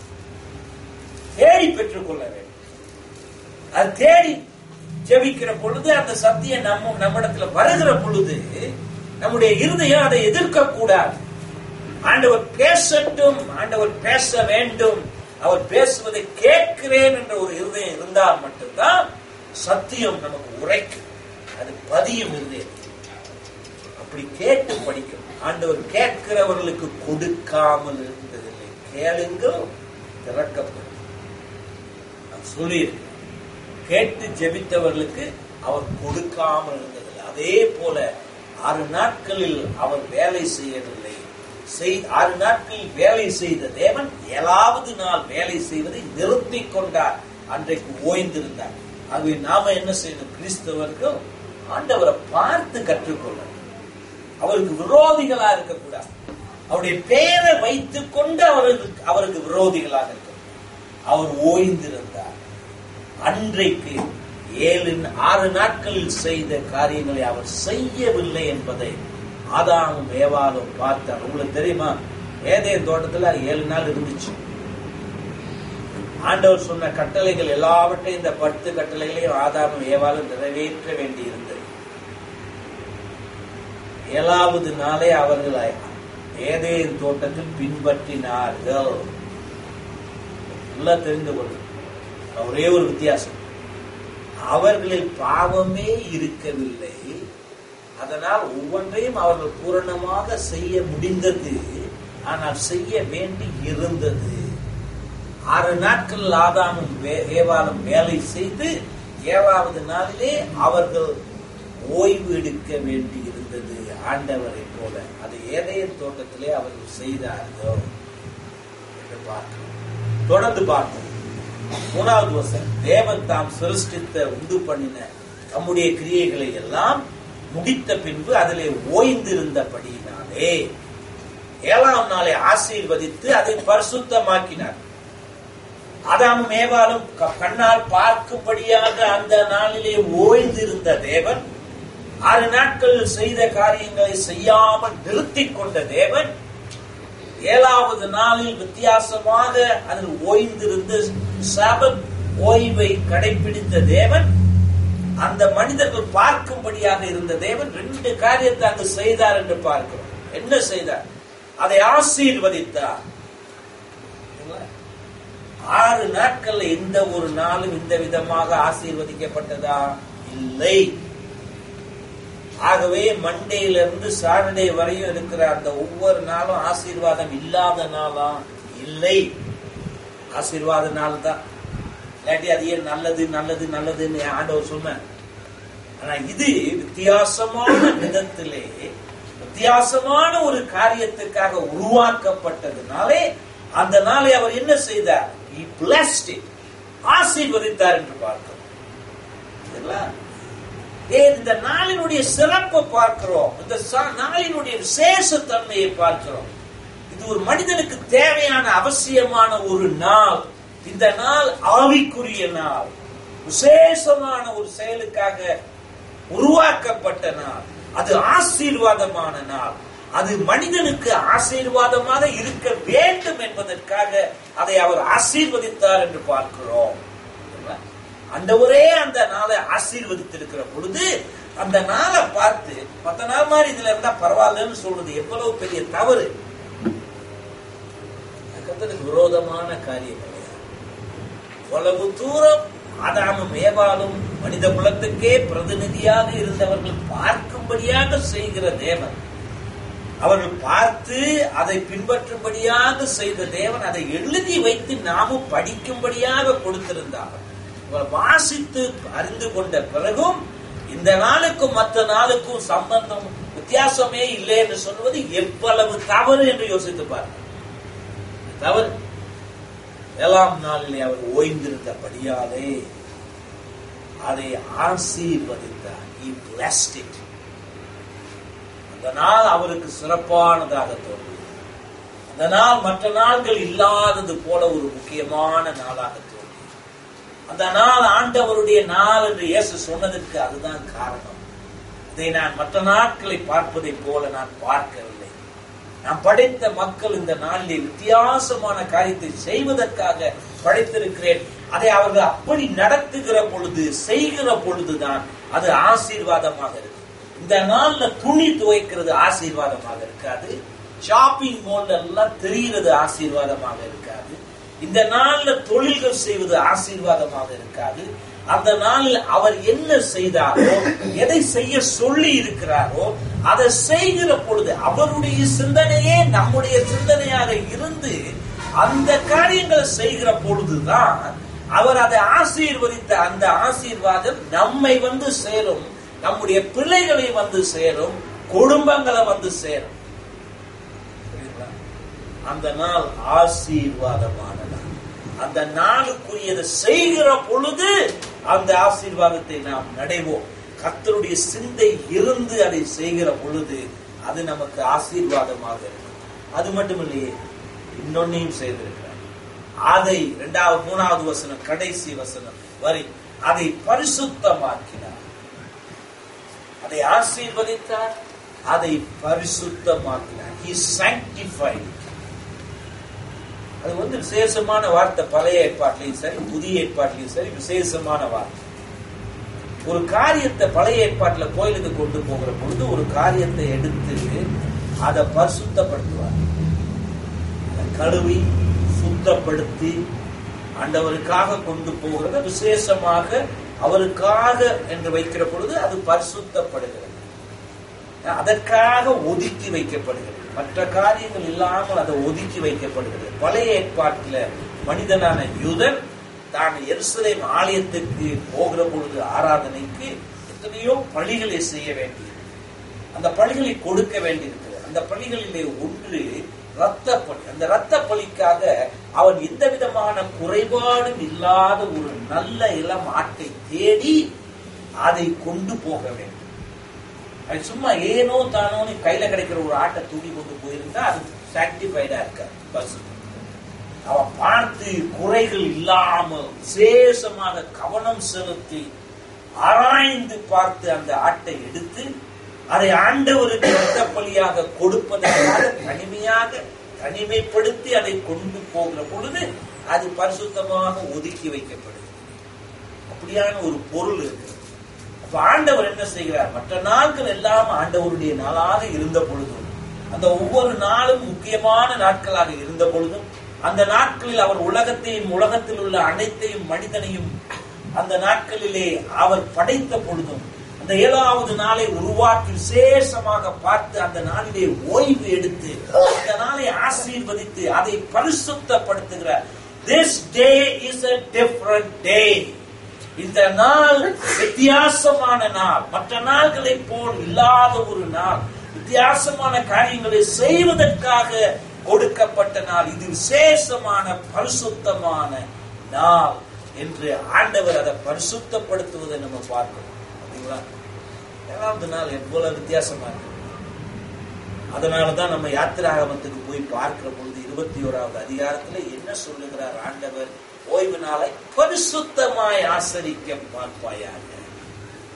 தேடி பெற்றுக் கொள்ள வேண்டும் அது தேடி ஜெபிக்கிற பொழுது அந்த சத்தியம் நம்ம நம்மிடத்துல வருகிற பொழுது நம்முடைய இருதயம் அதை எதிர்க்க கூடாது ஆண்டவர் பேசட்டும் ஆண்டவர் பேச வேண்டும் அவர் பேசுவதை கேட்கிறேன் என்ற ஒரு இருதயம் இருந்தால் மட்டும்தான் சத்தியம் நமக்கு உரைக்கும் அது பதியும் இருதயம் அப்படி கேட்டு படிக்கும் ஆண்டவர் கேட்கிறவர்களுக்கு கொடுக்காமல் இருந்ததில்லை கேளுங்கள் திறக்கப்படும் நான் சொல்லியிருக்கேன் கேட்டு ஜெபித்தவர்களுக்கு அவர் கொடுக்காமல் இருந்ததில்லை அதே போல ஆறு நாட்களில் அவர் வேலை செய்யவில்லை செய்- ஆறு நாட்களில் வேலை செய்த தேவன் ஏழாவது நாள் வேலை செய்வதை நிறுத்திக் கொண்டார் அன்றைக்கு ஓய்ந்திருந்தார் ஆகவே நாம என்ன செய்யணும் கிறிஸ்தவர்கள் ஆண்டவரை பார்த்து கற்றுக்கொள்ளணும் அவருக்கு விரோதிகளா இருக்கக்கூடாது அவருடைய பெயரை வைத்துக் கொண்டு அவருக்கு அவருக்கு விரோதிகளாக இருக்க அவர் ஓய்ந்திருந்தார் அன்றைக்கு ஏழு ஆறு நாட்களில் செய்த காரியங்களை அவர் செய்யவில்லை என்பதை ஆதாமும் ஏவாலும் பார்த்தார் உங்களுக்கு தெரியுமா ஏதேன் தோட்டத்துல ஏழு நாள் இருந்துச்சு ஆண்டவர் சொன்ன கட்டளைகள் எல்லாவற்றையும் இந்த பத்து கட்டளைகளையும் ஆதாமும் ஏவாலும் நிறைவேற்ற வேண்டி இருந்தது ஏழாவது நாளே அவர்கள் ஏதேன் தோட்டத்தில் பின்பற்றினார்கள் நல்லா தெரிந்து கொள்ளும் ஒரே ஒரு வித்தியாசம் அவர்களில் பாவமே இருக்கவில்லை அதனால் ஒவ்வொன்றையும் அவர்கள் பூரணமாக செய்ய முடிந்தது ஆனால் செய்ய வேண்டி இருந்தது ஆறு நாட்கள் ஆதாமும் வே- ஏவாளும் வேலை செய்து ஏழாவது நாளிலே அவர்கள் ஓய்வு எடுக்க வேண்டி இருந்தது ஆண்டவரை போல அது ஏதையன் தோட்டத்திலே அவர்கள் செய்தார்கள் என்று பார்க்கிறோம் தொடர்ந்து பார்ப்போம் மூணாவது வசனம் தேவன் தாம் சிருஷ்டித்த உண்டு பண்ணின தம்முடைய கிரியைகளை எல்லாம் முடித்த பின்பு அதிலே ஓய்ந்திருந்தபடியினாலே ஏழாம் நாளை ஆசீர்வதித்து அதை பரிசுத்தமாக்கினார் ஆதாமும் ஏவாளும் க- கண்ணால் பார்க்கும்படியாக அந்த நாளிலே ஓய்ந்திருந்த தேவன் ஆறு நாட்களில் செய்த காரியங்களை செய்யாமல் நிறுத்திக் கொண்ட தேவன் ஏழாவது நாளில் வித்தியாசமாக அதில் ஓய்ந்திருந்து சபத் ஓய்வை கடைபிடித்த தேவன் அந்த மனிதர்கள் பார்க்கும்படியாக இருந்த தேவன் ரெண்டு காரியத்தை அங்கு செய்தார் என்று பார்க்கிறோம் என்ன செய்தார் அதை ஆசீர்வதித்தார் இல்லைங்களா? ஆறு நாட்கள்ல எந்த ஒரு நாளும் இந்த விதமாக ஆசீர்வதிக்கப்பட்டதா இல்லை ஆகவே மண்டேல இருந்து சாட்டர்டே வரையும் இருக்கிற அந்த ஒவ்வொரு நாளும் ஆசீர்வாதம் இல்லாத நாளா இல்லை ஆசீர்வாத நாள் தான் இல்லாட்டி அது ஏன் நல்லது நல்லது நல்லதுன்னு ஆண்டவர் சொன்ன ஆனா இது வித்தியாசமான விதத்திலே வித்தியாசமான ஒரு காரியத்துக்காக உருவாக்கப்பட்டதுனாலே அந்த நாளை அவர் என்ன செய்தார் He blessed it. ஆசீர்வதித்தார் என்று பார்க்கிறோம் சரிங்களா? ஏன் இந்த நாளினுடைய சிறப்பை பார்க்கிறோம் இந்த ச- நாளினுடைய விசேஷத்தன்மையை பார்க்கிறோம் இது ஒரு மனிதனுக்கு தேவையான அவசியமான ஒரு நாள் இந்த நாள் ஆவிக்குரிய நாள் விசேஷமான ஒரு செயலுக்காக உருவாக்கப்பட்ட நாள் அது ஆசீர்வாதமான நாள் அது மனிதனுக்கு ஆசீர்வாதமாக இருக்க வேண்டும் என்பதற்காக அதை அவர் ஆசீர்வதித்தார் என்று பார்க்கிறோம் அண்டவரே அந்த நாளை ஆசீர்வதித்திருக்கிற பொழுது அந்த நாளை பார்த்து மத்த நாள் மாதிரி இதுல இருந்தா பரவாயில்லன்னு சொல்றது எவ்வளவு பெரிய தவறு கர்த்தருக்கு விரோதமான காரியம் கிடையாது இவ்வளவு தூரம் ஆதாமும் ஏவாளும் மனித குலத்துக்கே பிரதிநிதியாக இருந்தவர்கள் பார்க்கும்படியாக செய்கிற தேவன் அவர்கள் பார்த்து அதை பின்பற்றும்படியாக செய்த தேவன் அதை எழுதி வைத்து நாமும் படிக்கும்படியாக கொடுத்திருந்தார் இவர் வாசித்து அறிந்து கொண்ட பிறகும் இந்த நாளுக்கும் மற்ற நாளுக்கும் சம்பந்தம் வித்தியாசமே இல்லை என்று சொல்வது எவ்வளவு தவறு என்று யோசித்து பாருங்கள் தவறு ஏழாம் நாளிலே அவர் ஓய்ந்திருந்தபடியாலே அதை ஆசீர்வதித்தார் He blessed it. அந்த நாள் அவருக்கு சிறப்பானதாக தோன்றியது அந்த நாள் மற்ற நாள்கள் இல்லாதது போல ஒரு முக்கியமான நாளாக தோன்றியது அந்த நாள் ஆண்டவருடைய நாள் என்று இயேசு சொன்னதற்கு அதுதான் காரணம் இதை நான் மற்ற நாட்களை பார்ப்பதை போல நான் பார்க்கவில்லை நான் படைத்த மக்கள் இந்த நாளிலே வித்தியாசமான காரியத்தை செய்வதற்காக படைத்திருக்கிறேன் அதை அவர்கள் அப்படி நடத்துகிற பொழுது செய்கிற பொழுதுதான் அது ஆசீர்வாதமாக இருக்கு இந்த நாள்ல துணி துவைக்கிறது ஆசீர்வாதமாக இருக்காது ஷாப்பிங் மால் எல்லாம் தெரிகிறது ஆசீர்வாதமாக இருக்காது இந்த நாள்ல தொழில்கள் செய்வது ஆசீர்வாதமாக இருக்காது அந்த நாளில் அவர் என்ன செய்தாரோ எதை செய்ய சொல்லி இருக்கிறாரோ அதை செய்கிற பொழுது அவருடைய சிந்தனையே நம்முடைய சிந்தனையாக இருந்து அந்த காரியங்களை செய்கிற பொழுதுதான் அவர் அதை ஆசீர்வதித்த அந்த ஆசீர்வாதம் நம்மை வந்து சேரும் நம்முடைய பிள்ளைகளை வந்து சேரும் குடும்பங்களை வந்து சேரும் புரியுதுங்களா? அந்த நாள் ஆசீர்வாதமான நாள் அந்த நாளுக்குரியதை செய்கிற பொழுது அந்த ஆசீர்வாதத்தை நாம் நடைவோம் கர்த்தருடைய சிந்தை இருந்து அதை செய்கிற பொழுது அது நமக்கு ஆசீர்வாதமாக இருக்கும் அது மட்டும் இல்லையே இன்னொன்னையும் செய்திருக்கிறார் அதை இரண்டாவது மூணாவது வசனம் கடைசி வசனம் வரை அதை பரிசுத்தமாக்கினார் அதை ஆசீர்வதித்தார் அதை பரிசுத்தமாக்கினார் he sanctified அது வந்து விசேஷமான வார்த்தை பழைய ஏற்பாட்டிலையும் சரி புதிய ஏற்பாட்டிலையும் சரி விசேஷமான வார்த்தை ஒரு காரியத்தை பழைய ஏற்பாட்டுல கோயிலுக்கு கொண்டு போகிற பொழுது ஒரு காரியத்தை எடுத்து அதை பரிசுத்தப்படுத்துவார் அதை கழுவி சுத்தப்படுத்தி ஆண்டவருக்காக கொண்டு போகிறத விசேஷமாக அவருக்காக என்று வைக்கிற பொழுது அது பரிசுத்தப்படுகிறது அதற்காக ஒதுக்கி வைக்கப்படுகிறது மற்ற காரியங்கள் இல்லாமல் அதை ஒதுக்கி வைக்கப்படுகிறது பழைய ஏற்பாட்டில் மனிதனான யூதன் தான் எருசலேம் ஆலயத்துக்கு போகிற பொழுது ஆராதனைக்கு எத்தனையோ பழிகளை செய்ய வேண்டியது அந்த பழிகளை கொடுக்க வேண்டியிருக்கிறது அந்த பழிகளிலே ஒன்று ரத்த பலி அந்த ரத்த பலிக்காக அவன் எந்த விதமான குறைபாடும் இல்லாத ஒரு நல்ல இளம் ஆட்டை தேடி அதை கொண்டு போக வேண்டும் அது சும்மா ஏனோ தானோன்னு கையில கிடைக்கிற ஒரு ஆட்டை தூக்கி கொண்டு போயிருந்தா அது சாக்டிஃபைடா இருக்காது பஸ் அவன் பார்த்து குறைகள் இல்லாமல் விசேஷமாக கவனம் செலுத்தி ஆராய்ந்து பார்த்து அந்த ஆட்டை எடுத்து அதை ஆண்டவருக்கு இரத்த பலியாக கொடுப்பதற்காக தனிமையாக தனிமைப்படுத்தி அதை கொண்டு போகிற பொழுது அது பரிசுத்தமாக ஒதுக்கி வைக்கப்படுகிறது அப்படியான ஒரு பொருள் இருக்கு அப்ப ஆண்டவர் என்ன செய்கிறார் மற்ற நாட்கள் எல்லாம் ஆண்டவருடைய நாளாக இருந்த பொழுதும் அந்த ஒவ்வொரு நாளும் முக்கியமான நாட்களாக இருந்த பொழுதும் அந்த நாட்களில் அவர் உலகத்தையும் உலகத்தில் உள்ள அனைத்தையும் மனிதனையும் அந்த நாட்களிலே அவர் படைத்த பொழுதும் அந்த ஏழாவது நாளை உருவாக்கி விசேஷமாக பார்த்து அந்த நாளிலே ஓய்வு எடுத்து அந்த நாளை ஆசீர்வதித்து அதை பரிசுத்தப்படுத்துகிறார் this day is a different day இந்த நாள் வித்தியாசமான நாள் மற்ற நாள்களை போல் இல்லாத ஒரு நாள் வித்தியாசமான காரியங்களை செய்வதற்காக கொடுக்கப்பட்ட நாள் இது விசேஷமான பரிசுத்தமான நாள் என்று ஆண்டவர் அதை பரிசுத்தப்படுத்துவதை நம்ம பார்க்கிறோம் பார்த்தீங்களா ஏழாவது நாள் எவ்வளவு வித்தியாசமா இருக்கு அதனாலதான் நம்ம யாத்திராகமத்துக்கு போய் பார்க்கிற பொழுது இருபத்தி ஓராவது அதிகாரத்துல என்ன சொல்லுகிறார் ஆண்டவர் ஓய்வு நாளை பரிசுத்தமாய் ஆசரிக்க பார்ப்பாயாக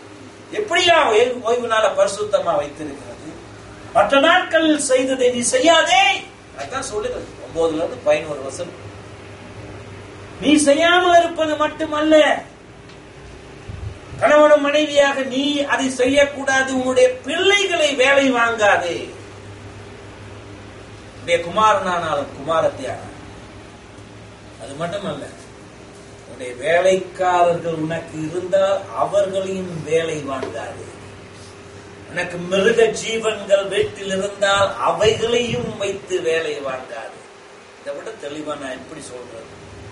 எப்படியா ஓய்வு- ஓய்வு நாள பரிசுத்தமா வைத்திருக்கிறது மற்ற நாட்களில் செய்ததை நீ செய்யாதே அதான் சொல்லுகிறது ஒன்பதுல இருந்து பதினோரு வருஷம் நீ செய்யாமல் இருப்பது மட்டுமல்ல கணவனும் மனைவியாக நீ அதை செய்யக்கூடாது உன்னுடைய பிள்ளைகளை வேலை வாங்காதே உன்னுடைய குமாரனானாலும் குமாரத்தியானாலும் அது மட்டுமல்ல உன்னுடைய வேலைக்காரர்கள் உனக்கு இருந்தால் அவர்களையும் வேலை வாங்காது உனக்கு மிருக ஜீவன்கள் வீட்டில் இருந்தால் அவைகளையும் வைத்து வேலை வாங்காது இதை விட தெளிவா நான் எப்படி சொல்றது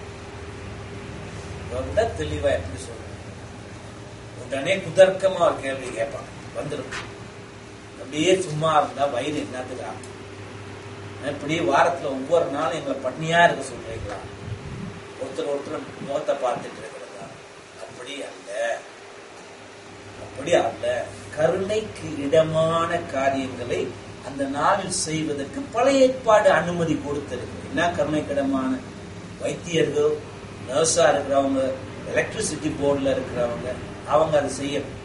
இதை விட தெளிவா எப்படி சொல்றது உடனே குதர்க்கமா ஒரு கேள்வி கேட்பான் வந்துடும் அப்படியே சும்மா இருந்தா வயிறு என்னத்துக்கு ஆகும் இப்படி வாரத்துல ஒவ்வொரு நாளும் எங்களை பட்னியா இருக்க சொல்றீங்களா ஒருத்தர் ஒருத்தர் முகத்தை பார்த்துட்டு இருக்கிறதா அப்படி அல்ல அப்படி அல்ல கருணைக்கு இடமான காரியங்களை அந்த நாளில் செய்வதற்கு பழைய ஏற்பாடு அனுமதி கொடுத்திருக்கு என்ன கருணைக்கு இடமான வைத்தியர்கள் நர்ஸா இருக்கிறவங்க எலக்ட்ரிசிட்டி போர்டில் இருக்கிறவங்க அவங்க அதை செய்யணும்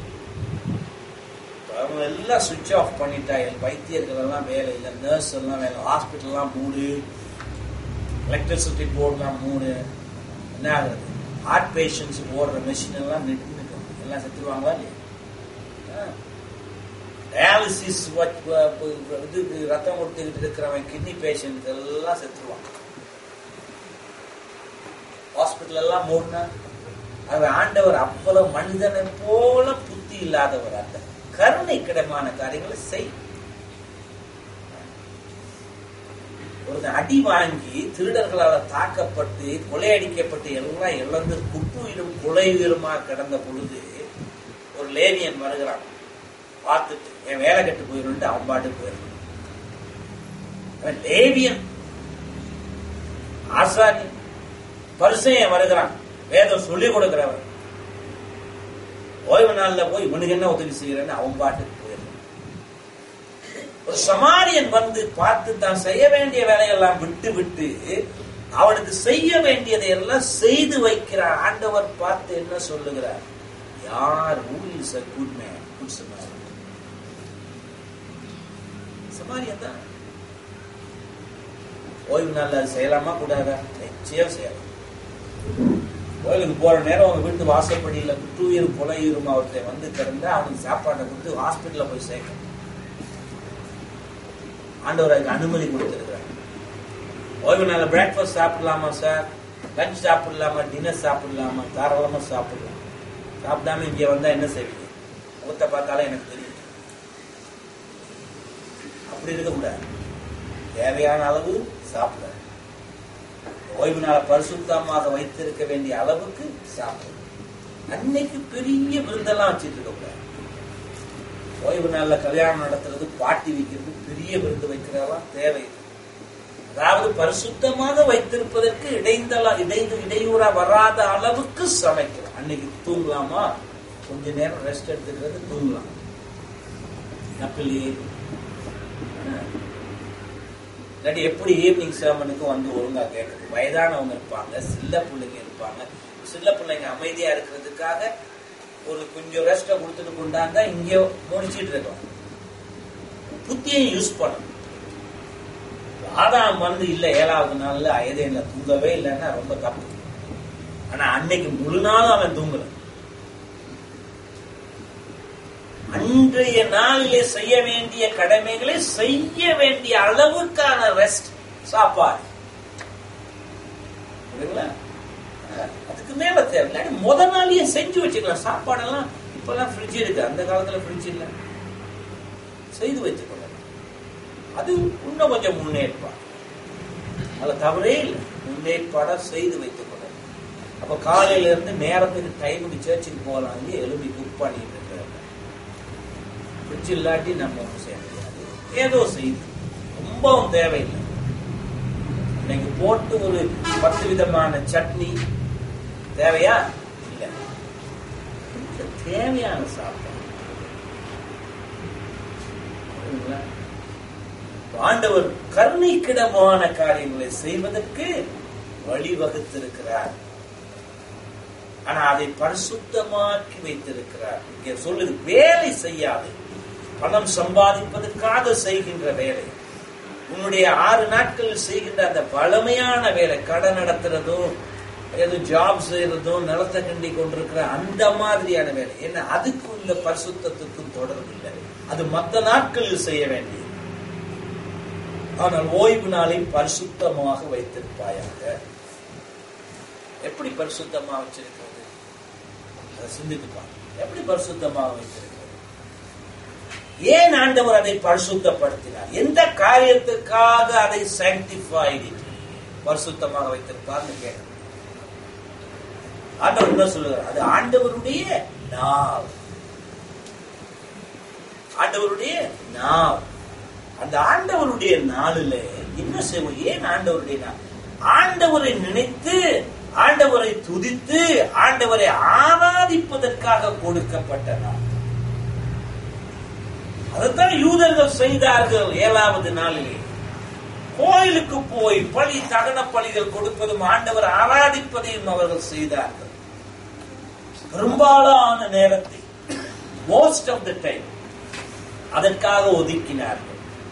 இப்ப அவங்க எல்லாம் சுவிட்ச் ஆஃப் பண்ணிட்டா என் வைத்தியர்கள் எல்லாம் வேலை இல்லை நர்ஸ் எல்லாம் வேலை ஹாஸ்பிட்டல் எல்லாம் மூடு எலக்ட்ரிசிட்டி போர்டுலாம் மூணு என்ன ஆகுறது ஹார்ட் பேஷண்ட்ஸ் ஓடுற மெஷின் எல்லாம் நின்று நிற்கும் எல்லாம் செத்துருவாங்களா இல்லையா டயாலிசிஸ் இது ரத்தம் கொடுத்துக்கிட்டு இருக்கிறவன் கிட்னி பேஷண்ட் எல்லாம் செத்துருவான் ஹாஸ்பிட்டல் எல்லாம் மூடினா அது ஆண்டவர் அவ்வளவு மனிதனை போல புத்தி இல்லாதவர் அல்ல கருணை கிடமான காரியங்களை செய் ஒரு அடி வாங்கி திருடர்களால் தாக்கப்பட்டு கொலையடிக்கப்பட்டு எல்லாம் இழந்து குப்புயிரும் கொலையுயிருமா கிடந்த பொழுது ஒரு லேவியன் வருகிறான் பார்த்துட்டு என் வேலை கட்டு போயிருந்து அவன் பாட்டு போயிடும் லேவியன் ஆசாரியன் பரிசையன் வருகிறான் வேதம் சொல்லிக் கொடுக்கிறவன் ஓய்வு நாள்ல போய் இவனுக்கு என்ன உதவி செய்யறேன்னு அவன் பாட்டுக்கு போயிடுறான் ஒரு சமாரியன் வந்து பார்த்து தான் செய்ய வேண்டிய வேலையெல்லாம் விட்டு விட்டு அவனுக்கு செய்ய வேண்டியதை எல்லாம் செய்து வைக்கிறார் ஆண்டவர் பார்த்து என்ன சொல்லுகிறார் யார் who is a good man good Samaritan சமாரியன் தான் ஓய்வு நாள்ல அது செய்யலாமா கூடாதா நிச்சயம் செய்யலாம் கோயிலுக்கு போற நேரம் அவங்க வீட்டு வாசப்படியில குட்டுயிரும் கொலையுருமா ஒருத்தன் வந்து கிடந்தா அவனுக்கு சாப்பாட்டை கொடுத்து ஹாஸ்பிட்டல்ல போய் சேர்க்கணும் ஆண்டவர் அதுக்கு அனுமதி கொடுத்திருக்கிறார் ஓய்வு நாள் பிரேக்ஃபாஸ்ட் சாப்பிடலாமா சார் லஞ்ச் சாப்பிடலாமா டின்னர் சாப்பிடலாமா தாராளமா சாப்பிடலாம் சாப்பிடாம இங்க வந்தா என்ன செய்வீங்க முகத்தை பார்த்தாலும் எனக்கு தெரியும் அப்படி இருக்கக்கூடாது தேவையான அளவு சாப்பிட ஓய்வு நாள பரிசுத்தமாக வைத்திருக்க வேண்டிய அளவுக்கு சாப்பிடும் அன்னைக்கு பெரிய விருந்தெல்லாம் வச்சுட்டு இருக்க கூடாது ஓய்வு நாள்ல கல்யாணம் நடத்துறது பாட்டி வைக்கிறது பெரிய விருந்து வைக்கிறதெல்லாம் தேவை அதாவது பரிசுத்தமாக வைத்திருப்பதற்கு இடைந்தல இடைந்து இடையூறா வராத அளவுக்கு சமைக்கலாம் அன்னைக்கு தூங்கலாமா கொஞ்ச நேரம் ரெஸ்ட் எடுத்துக்கிறது தூங்கலாம் தப்பில்லையே இல்லாட்டி எப்படி ஈவினிங் செவனுக்கு வந்து ஒழுங்கா கேட்குது வயதானவங்க இருப்பாங்க சில்ல பிள்ளைங்க இருப்பாங்க சில்ல பிள்ளைங்க அமைதியா இருக்கிறதுக்காக ஒரு கொஞ்சம் ரெஸ்ட்டை கொடுத்துட்டு கொண்டாந்தா இங்கே முடிச்சிட்டு இருக்கோம் புத்தியை யூஸ் பண்ணணும் ஆதாம் வந்து இல்ல ஏழாவது நாள்ல அயதேன்ல தூங்கவே இல்லைன்னா ரொம்ப தப்பு ஆனா அன்னைக்கு முழு நாளும் அவன் தூங்கல அன்றைய நாளிலே செய்ய வேண்டிய கடமைகளை செய்ய வேண்டிய அளவுக்கான ரெஸ்ட் சாப்பாடு புரியுதுங்களா? அஹ், அதுக்கு மேல தேவை இல்லாட்டி முத நாளையே செஞ்சு வச்சுக்கலாம் சாப்பாடெல்லாம் இப்பெல்லாம் ஃப்ரிட்ஜ் இருக்கு அந்த காலத்துல ஃப்ரிட்ஜ் இல்ல செய்து வச்சுக்கொள்ளலாம் அது இன்னும் கொஞ்சம் முன்னேற்பாடு அதுல தவறே இல்லை முன்னேற்பாடா செய்து வைத்துக் கொள்ளலாம் அப்ப காலையில இருந்து நேரத்துக்கு டைமுக்கு சர்ச்சுக்கு போகலாம் எலும்பி குக் பண்ணிட்டு இருக்கிறாங்க ஃப்ரிட்ஜ் இல்லாட்டி நம்ம ஒன்றும் செய்ய முடியாது ஏதோ செய்து ரொம்பவும் தேவையில்லை இன்னைக்கு போட்டு ஒரு பத்து விதமான சட்னி தேவையா இல்ல இந்த தேவையான சாப்பாடு புரியுதுங்களா? ஆண்டவர் கருணைக்கிடமான காரியங்களை செய்வதற்கு வழிவகுத்திருக்கிறார் ஆனா அதை பரிசுத்தமாக்கி வைத்திருக்கிறார் இங்கே சொல்லுது வேலை செய்யாது பணம் சம்பாதிப்பதற்காக செய்கின்ற வேலை உன்னுடைய ஆறு நாட்களில் செய்கின்ற அந்த பழமையான வேலை கடை நடத்துறதும் ஏதோ ஜாப் செய்யறதும் நிலத்தை கண்டி கொண்டிருக்கிற அந்த மாதிரியான வேலை என்ன அதுக்கும் இந்த பரிசுத்தத்துக்கும் தொடர்பு இல்லை அது மற்ற நாட்களில் செய்ய வேண்டியது ஆனால் ஓய்வு நாளை பரிசுத்தமாக வைத்திருப்பாயாக எப்படி பரிசுத்தமாக வச்சிருக்கிறது அதை சிந்தித்து பாருங்க எப்படி பரிசுத்தமாக வைத்திருக்கிறது ஏன் ஆண்டவர் அதை பரிசுத்தப்படுத்தினார் எந்த காரியத்துக்காக அதை சாங்டிஃபைடு பரிசுத்தமாக வைத்திருப்பார்னு கேட்க ஆண்டவர் என்ன சொல்லுகிறார் அது ஆண்டவருடைய நாள் ஆண்டவருடைய நாள் அந்த ஆண்டவருடைய நாளில் என்ன செய்வோம் ஏன் ஆண்டவருடைய நாள் ஆண்டவரை நினைத்து ஆண்டவரை துதித்து ஆண்டவரை ஆராதிப்பதற்காக கொடுக்கப்பட்ட நாள் அதைத்தான் யூதர்கள் செய்தார்கள் ஏழாவது நாளிலே கோயிலுக்கு போய் பழி தகன பலிகள் கொடுப்பதும் ஆண்டவர் ஆராதிப்பதையும் அவர்கள் செய்தார்கள் பெரும்பாலான நேரத்தை மோஸ்ட் ஆஃப் த டைம் அதற்காக ஒதுக்கினார்கள்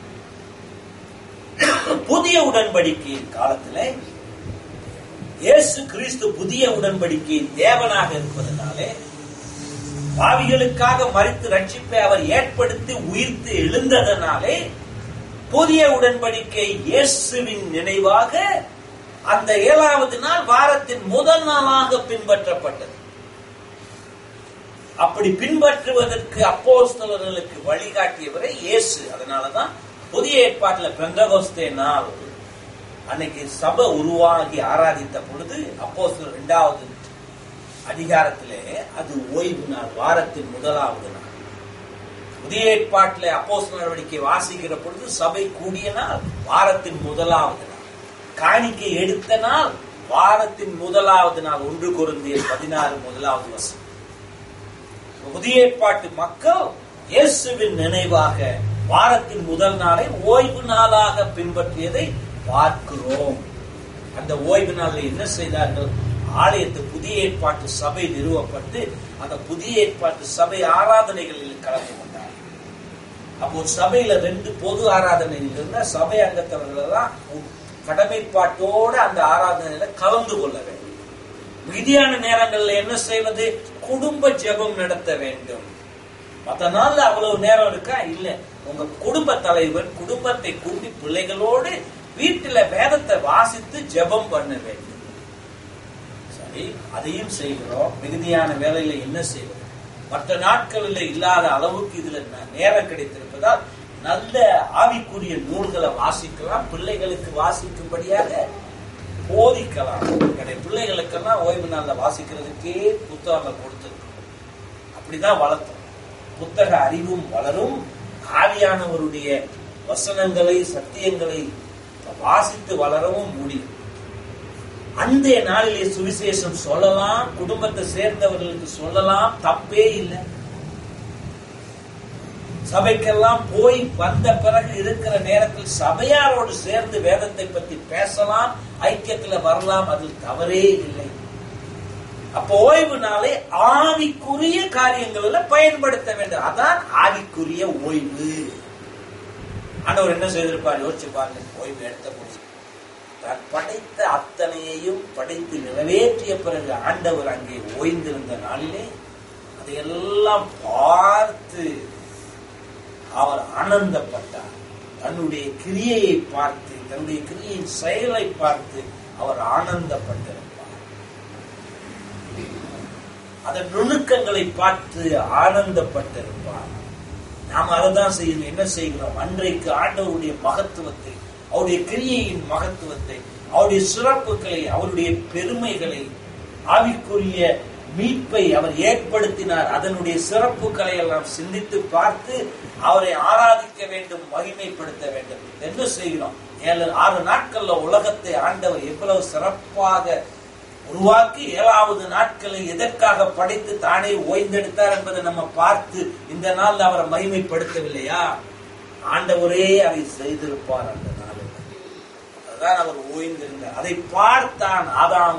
புதிய உடன்படிக்கையின் காலத்தில் இயேசு கிறிஸ்து புதிய உடன்படிக்கையின் தேவனாக இருப்பதனாலே பாவிகளுக்காக மறித்து ரட்சிப்பை அவர் ஏற்படுத்தி உயிர்த்து எழுந்ததனாலே புதிய உடன்படிக்கை இயேசுவின் நினைவாக அந்த ஏழாவது நாள் வாரத்தின் முதல் நாளாக பின்பற்றப்பட்டது அப்படி பின்பற்றுவதற்கு அப்போஸ்தலர்களுக்கு வழிகாட்டியவரை இயேசு அதனாலதான் புதிய ஏற்பாட்டில் பெந்தகோஸ்தே நாள் அன்னைக்கு சபை உருவாகி ஆராதித்த பொழுது அப்போஸ்தலர் இரண்டாவது அதிகாரத்திலே அது ஓய்வு நாள் வாரத்தின் முதலாவது நாள் புதிய ஏற்பாட்டில் அப்போஸ் நடவடிக்கை வாசிக்கிற பொழுது சபை கூடிய நாள் வாரத்தின் முதலாவது நாள் காணிக்கை எடுத்த நாள் வாரத்தின் முதலாவது நாள் ஒன்று குருந்திய பதினாறு முதலாவது வருஷம் புதிய ஏற்பாட்டு மக்கள் இயேசுவின் நினைவாக வாரத்தின் முதல் நாளை ஓய்வு நாளாக பின்பற்றியதை பார்க்கிறோம் அந்த ஓய்வு நாளில் என்ன செய்தார்கள் ஆலயத்து புதிய ஏற்பாட்டு சபை நிறுவப்பட்டு அந்த புதிய ஏற்பாட்டு சபை ஆராதனைகளில் கலந்து கொண்டார் அப்போ ஒரு சபையில ரெண்டு பொது ஆராதனைகள் இருந்தா சபை அங்கத்தவர்கள் எல்லாம் கடமைப்பாட்டோட அந்த ஆராதனையில கலந்து கொள்ள வேண்டும் மீதியான நேரங்கள்ல என்ன செய்வது குடும்ப ஜெபம் நடத்த வேண்டும் மற்ற நாள்ல அவ்வளவு நேரம் இருக்கா இல்ல உங்க குடும்ப தலைவர் குடும்பத்தை கூட்டி பிள்ளைகளோடு வீட்டுல வேதத்தை வாசித்து ஜெபம் பண்ண வேண்டும் சரி அதையும் செய்கிறோம் மிகுதியான வேலையில என்ன செய்வது மற்ற நாட்களில் இல்லாத அளவுக்கு இதுல நேரம் கிடைத்திருப்பதால் நல்ல ஆவிக்குரிய நூல்களை வாசிக்கலாம் பிள்ளைகளுக்கு வாசிக்கும்படியாக போதிக்கலாம் என்னுடைய பிள்ளைகளுக்கெல்லாம் ஓய்வு நாள்ல வாசிக்கிறதுக்கே புத்தகங்கள் கொடுத்துருக்கோம் அப்படிதான் வளர்த்தோம் புத்தக அறிவும் வளரும் ஆவியானவருடைய வசனங்களை சத்தியங்களை வாசித்து வளரவும் முடியும் அந்த நாளிலே சுவிசேஷம் சொல்லலாம் குடும்பத்தை சேர்ந்தவர்களுக்கு சொல்லலாம் தப்பே இல்லை சபைக்கெல்லாம் போய் வந்த பிறகு இருக்கிற நேரத்தில் சபையாரோடு சேர்ந்து வேதத்தை பற்றி பேசலாம் ஐக்கியத்துல வரலாம் அதில் தவறே இல்லை அப்போ ஓய்வு நாளை ஆவிக்குரிய காரியங்கள்ல பயன்படுத்த வேண்டும் அதான் ஆவிக்குரிய ஓய்வு ஆண்டவர் என்ன செய்திருப்பார் யோசிச்சு பாருங்க ஓய்வு எடுத்த முடியும் தான் படைத்த அத்தனையையும் படைத்து நிறைவேற்றிய பிறகு ஆண்டவர் அங்கே ஓய்ந்திருந்த நாளிலே அதையெல்லாம் பார்த்து அவர் ஆனந்தப்பட்டார் தன்னுடைய கிரியையை பார்த்து தன்னுடைய கிரியையின் செயலை பார்த்து அவர் ஆனந்தப்பட்டிருப்பார் அதன் நுணுக்கங்களை பார்த்து ஆனந்தப்பட்டிருப்பார் நாம் அதை தான் செய்யணும் என்ன செய்கிறோம் அன்றைக்கு ஆண்டவருடைய மகத்துவத்தை அவருடைய கிரியையின் மகத்துவத்தை அவருடைய சிறப்புகளை அவருடைய பெருமைகளை ஆவிக்குரிய மீட்பை அவர் ஏற்படுத்தினார் அதனுடைய சிறப்புகளை எல்லாம் சிந்தித்து பார்த்து அவரை ஆராதிக்க வேண்டும் மகிமைப்படுத்த வேண்டும் என்ன செய்கிறோம் ஏழு ஆறு நாட்கள்ல உலகத்தை ஆண்டவர் எவ்வளவு சிறப்பாக உருவாக்கி ஏழாவது நாட்களை எதற்காக படைத்து தானே ஓய்ந்தெடுத்தார் என்பதை நம்ம பார்த்து இந்த நாள் அவரை மகிமைப்படுத்தவில்லையா ஆண்டவரே அதை செய்திருப்பார் அந்த நாளில் அதுதான் அவர் ஓய்ந்திருந்தார் அதை பார்த்தான் ஆதாமும்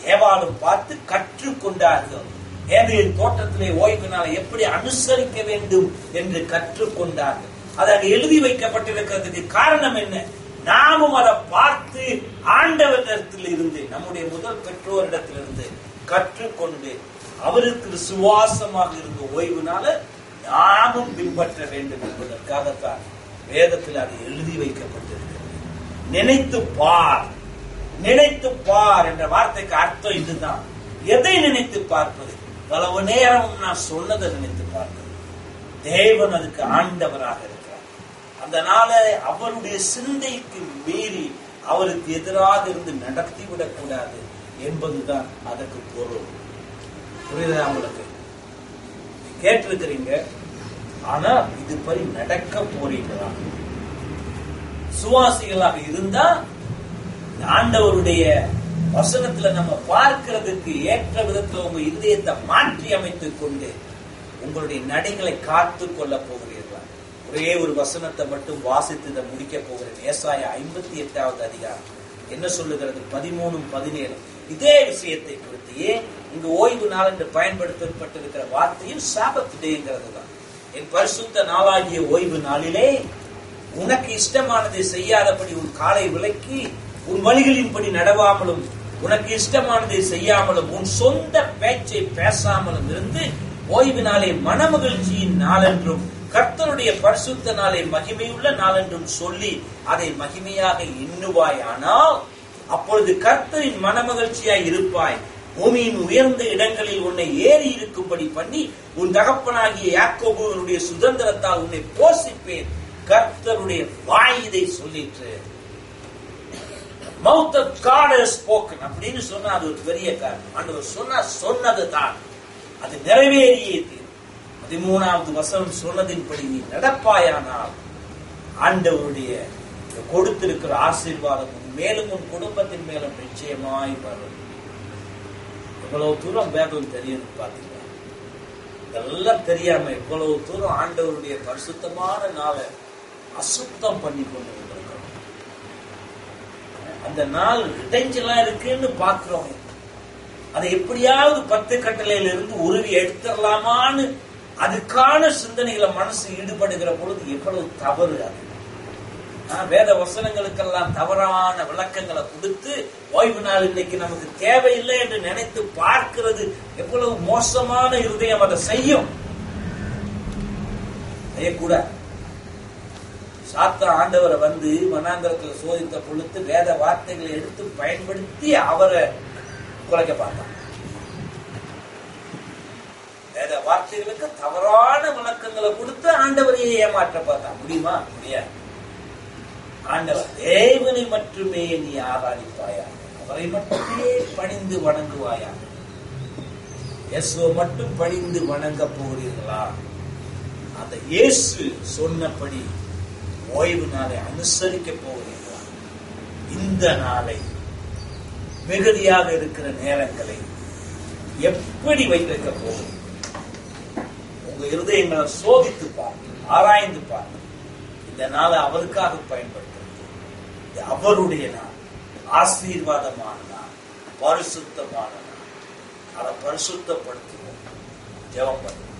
ஏவாளும் பார்த்து கற்றுக்கொண்டார்கள் ஏதேன் தோட்டத்திலே ஓய்வு நாளை எப்படி அனுசரிக்க வேண்டும் என்று கற்றுக்கொண்டார்கள் அது அங்கு எழுதி வைக்கப்பட்டிருக்கிறதுக்கு காரணம் என்ன நாமும் அதை பார்த்து ஆண்டவரிடத்தில் இருந்து நம்முடைய முதல் பெற்றோரிடத்திலிருந்து கற்றுக்கொண்டு அவருக்கு விசுவாசமாக இருந்த ஓய்வுனால நாமும் பின்பற்ற வேண்டும் என்பதற்காகத்தான் வேதத்தில் அது எழுதி வைக்கப்பட்டிருக்கிறது நினைத்து பார் நினைத்து பார் என்ற வார்த்தைக்கு அர்த்தம் இதுதான் எதை நினைத்து பார்ப்பது பலவு நேரம் நான் சொன்னதை நினைத்து பார்ப்பது தேவன் அதுக்கு ஆண்டவராக இருக்கிறார் அந்த நாளை அவருடைய சிந்தைக்கு மீறி அவருக்கு எதிராக இருந்து நடத்திவிடக் கூடாது என்பதுதான் அதற்கு பொருள் புரியுதா உங்களுக்கு கேட்டிருக்கிறீங்க ஆனா இது படி நடக்க போறீங்களா சுவாசிகளாக இருந்தா ஆண்டவருடைய வசனத்துல நம்ம பார்க்கிறதுக்கு ஏற்ற விதத்துல உங்க இதயத்தை மாற்றி அமைத்துக் கொண்டு உங்களுடைய நடைகளை காத்து கொள்ள போகிறீர்களா ஒரே ஒரு வசனத்தை மட்டும் வாசித்து இதை முடிக்க போகிறேன் ஏசாய ஐம்பத்தி எட்டாவது அதிகாரம் என்ன சொல்லுகிறது பதிமூணும் பதினேழு இதே விஷயத்தை குறித்து இங்கு ஓய்வு நாள் என்று பயன்படுத்தப்பட்டிருக்கிற வார்த்தையும் சாபத் டேங்கிறது தான் என் பரிசுத்த நாளாகிய ஓய்வு நாளிலே உனக்கு இஷ்டமானதை செய்யாதபடி உன் காலை விலக்கி உன் வழிகளின்படி நடவாமலும் உனக்கு இஷ்டமானதை செய்யாமலும் உன் சொந்த பேச்சை பேசாமலும் இருந்து ஓய்வு நாளை மனமகிழ்ச்சியின் நாளென்றும் கர்த்தருடைய பரிசுத்த நாளை மகிமையுள்ள நாளென்றும் சொல்லி அதை மகிமையாக எண்ணுவாயானால் அப்பொழுது கர்த்தரின் மனமகிழ்ச்சியாய் இருப்பாய் பூமியின் உயர்ந்த இடங்களில் உன்னை ஏறி இருக்கும்படி பண்ணி உன் தகப்பனாகிய யாக்கோபுவனுடைய சுதந்திரத்தால் உன்னை போஷிப்பேன் கர்த்தருடைய வாய் இதை சொல்லிற்று mouth of God has spoken அப்படின்னு சொன்னா அது ஒரு பெரிய காரணம் ஆண்டவர் சொன்னா சொன்னது தான் அது நிறைவேறியே தீரும் பதிமூணாவது வசனம் சொன்னதின்படி நீ நடப்பாயானால் ஆண்டவருடைய கொடுத்திருக்கிற ஆசீர்வாதம் உன் மேலும் உன் குடும்பத்தின் மேலும் நிச்சயமாய் வரும் எவ்வளவு தூரம் வேதம் தெரியுது பாத்தீங்களா இதெல்லாம் தெரியாம எவ்வளவு தூரம் ஆண்டவருடைய பரிசுத்தமான நாளை அசுத்தம் பண்ணி கொண்டு வந்திருக்கிறோம் அந்த நாள் இடைஞ்சலா இருக்குன்னு பாக்குறோம் அதை எப்படியாவது பத்து கட்டளையில இருந்து உருவி எடுத்துடலாமான்னு அதுக்கான சிந்தனைகளை மனசு ஈடுபடுகிற பொழுது எவ்வளவு தவறு அது ஆஹ், வேத வசனங்களுக்கெல்லாம் தவறான விளக்கங்களை கொடுத்து ஓய்வு நாள் இன்னைக்கு நமக்கு தேவையில்லை என்று நினைத்து பார்க்கிறது எவ்வளவு மோசமான இருதயம் அதை செய்யும் செய்யக்கூடாது சாத்தா ஆண்டவரை வந்து வனாந்தரத்துல சோதித்த பொழுது வேத வார்த்தைகளை எடுத்து பயன்படுத்தி அவரை குலைக்க பார்த்தான் வேத வார்த்தைகளுக்கு தவறான விளக்கங்களை கொடுத்து ஆண்டவரையே ஏமாற்ற பார்த்தான் முடியுமா முடியாது ஆண்டவர் தேவனை மட்டுமே நீ ஆராதிப்பாயா அவரை மட்டுமே பணிந்து வணங்குவாயா இயேசுவை மட்டும் பணிந்து வணங்க போகிறீர்களா அந்த இயேசு சொன்னபடி ஓய்வு நாளை அனுசரிக்க போகிறீர்களா இந்த நாளை மிகுதியாக இருக்கிற நேரங்களை எப்படி வைத்திருக்க போகிறீர்கள் உங்க இருதயங்களை சோதித்து பாருங்க ஆராய்ந்து பாருங்க இந்த நாளை அவருக்காக பயன்படுத்துங்க இது அவருடைய நாள் ஆசீர்வாதமான நாள் பரிசுத்தமான நாள் அதை பரிசுத்தப்படுத்துவோம் ஜெபம் பண்ணுவோம்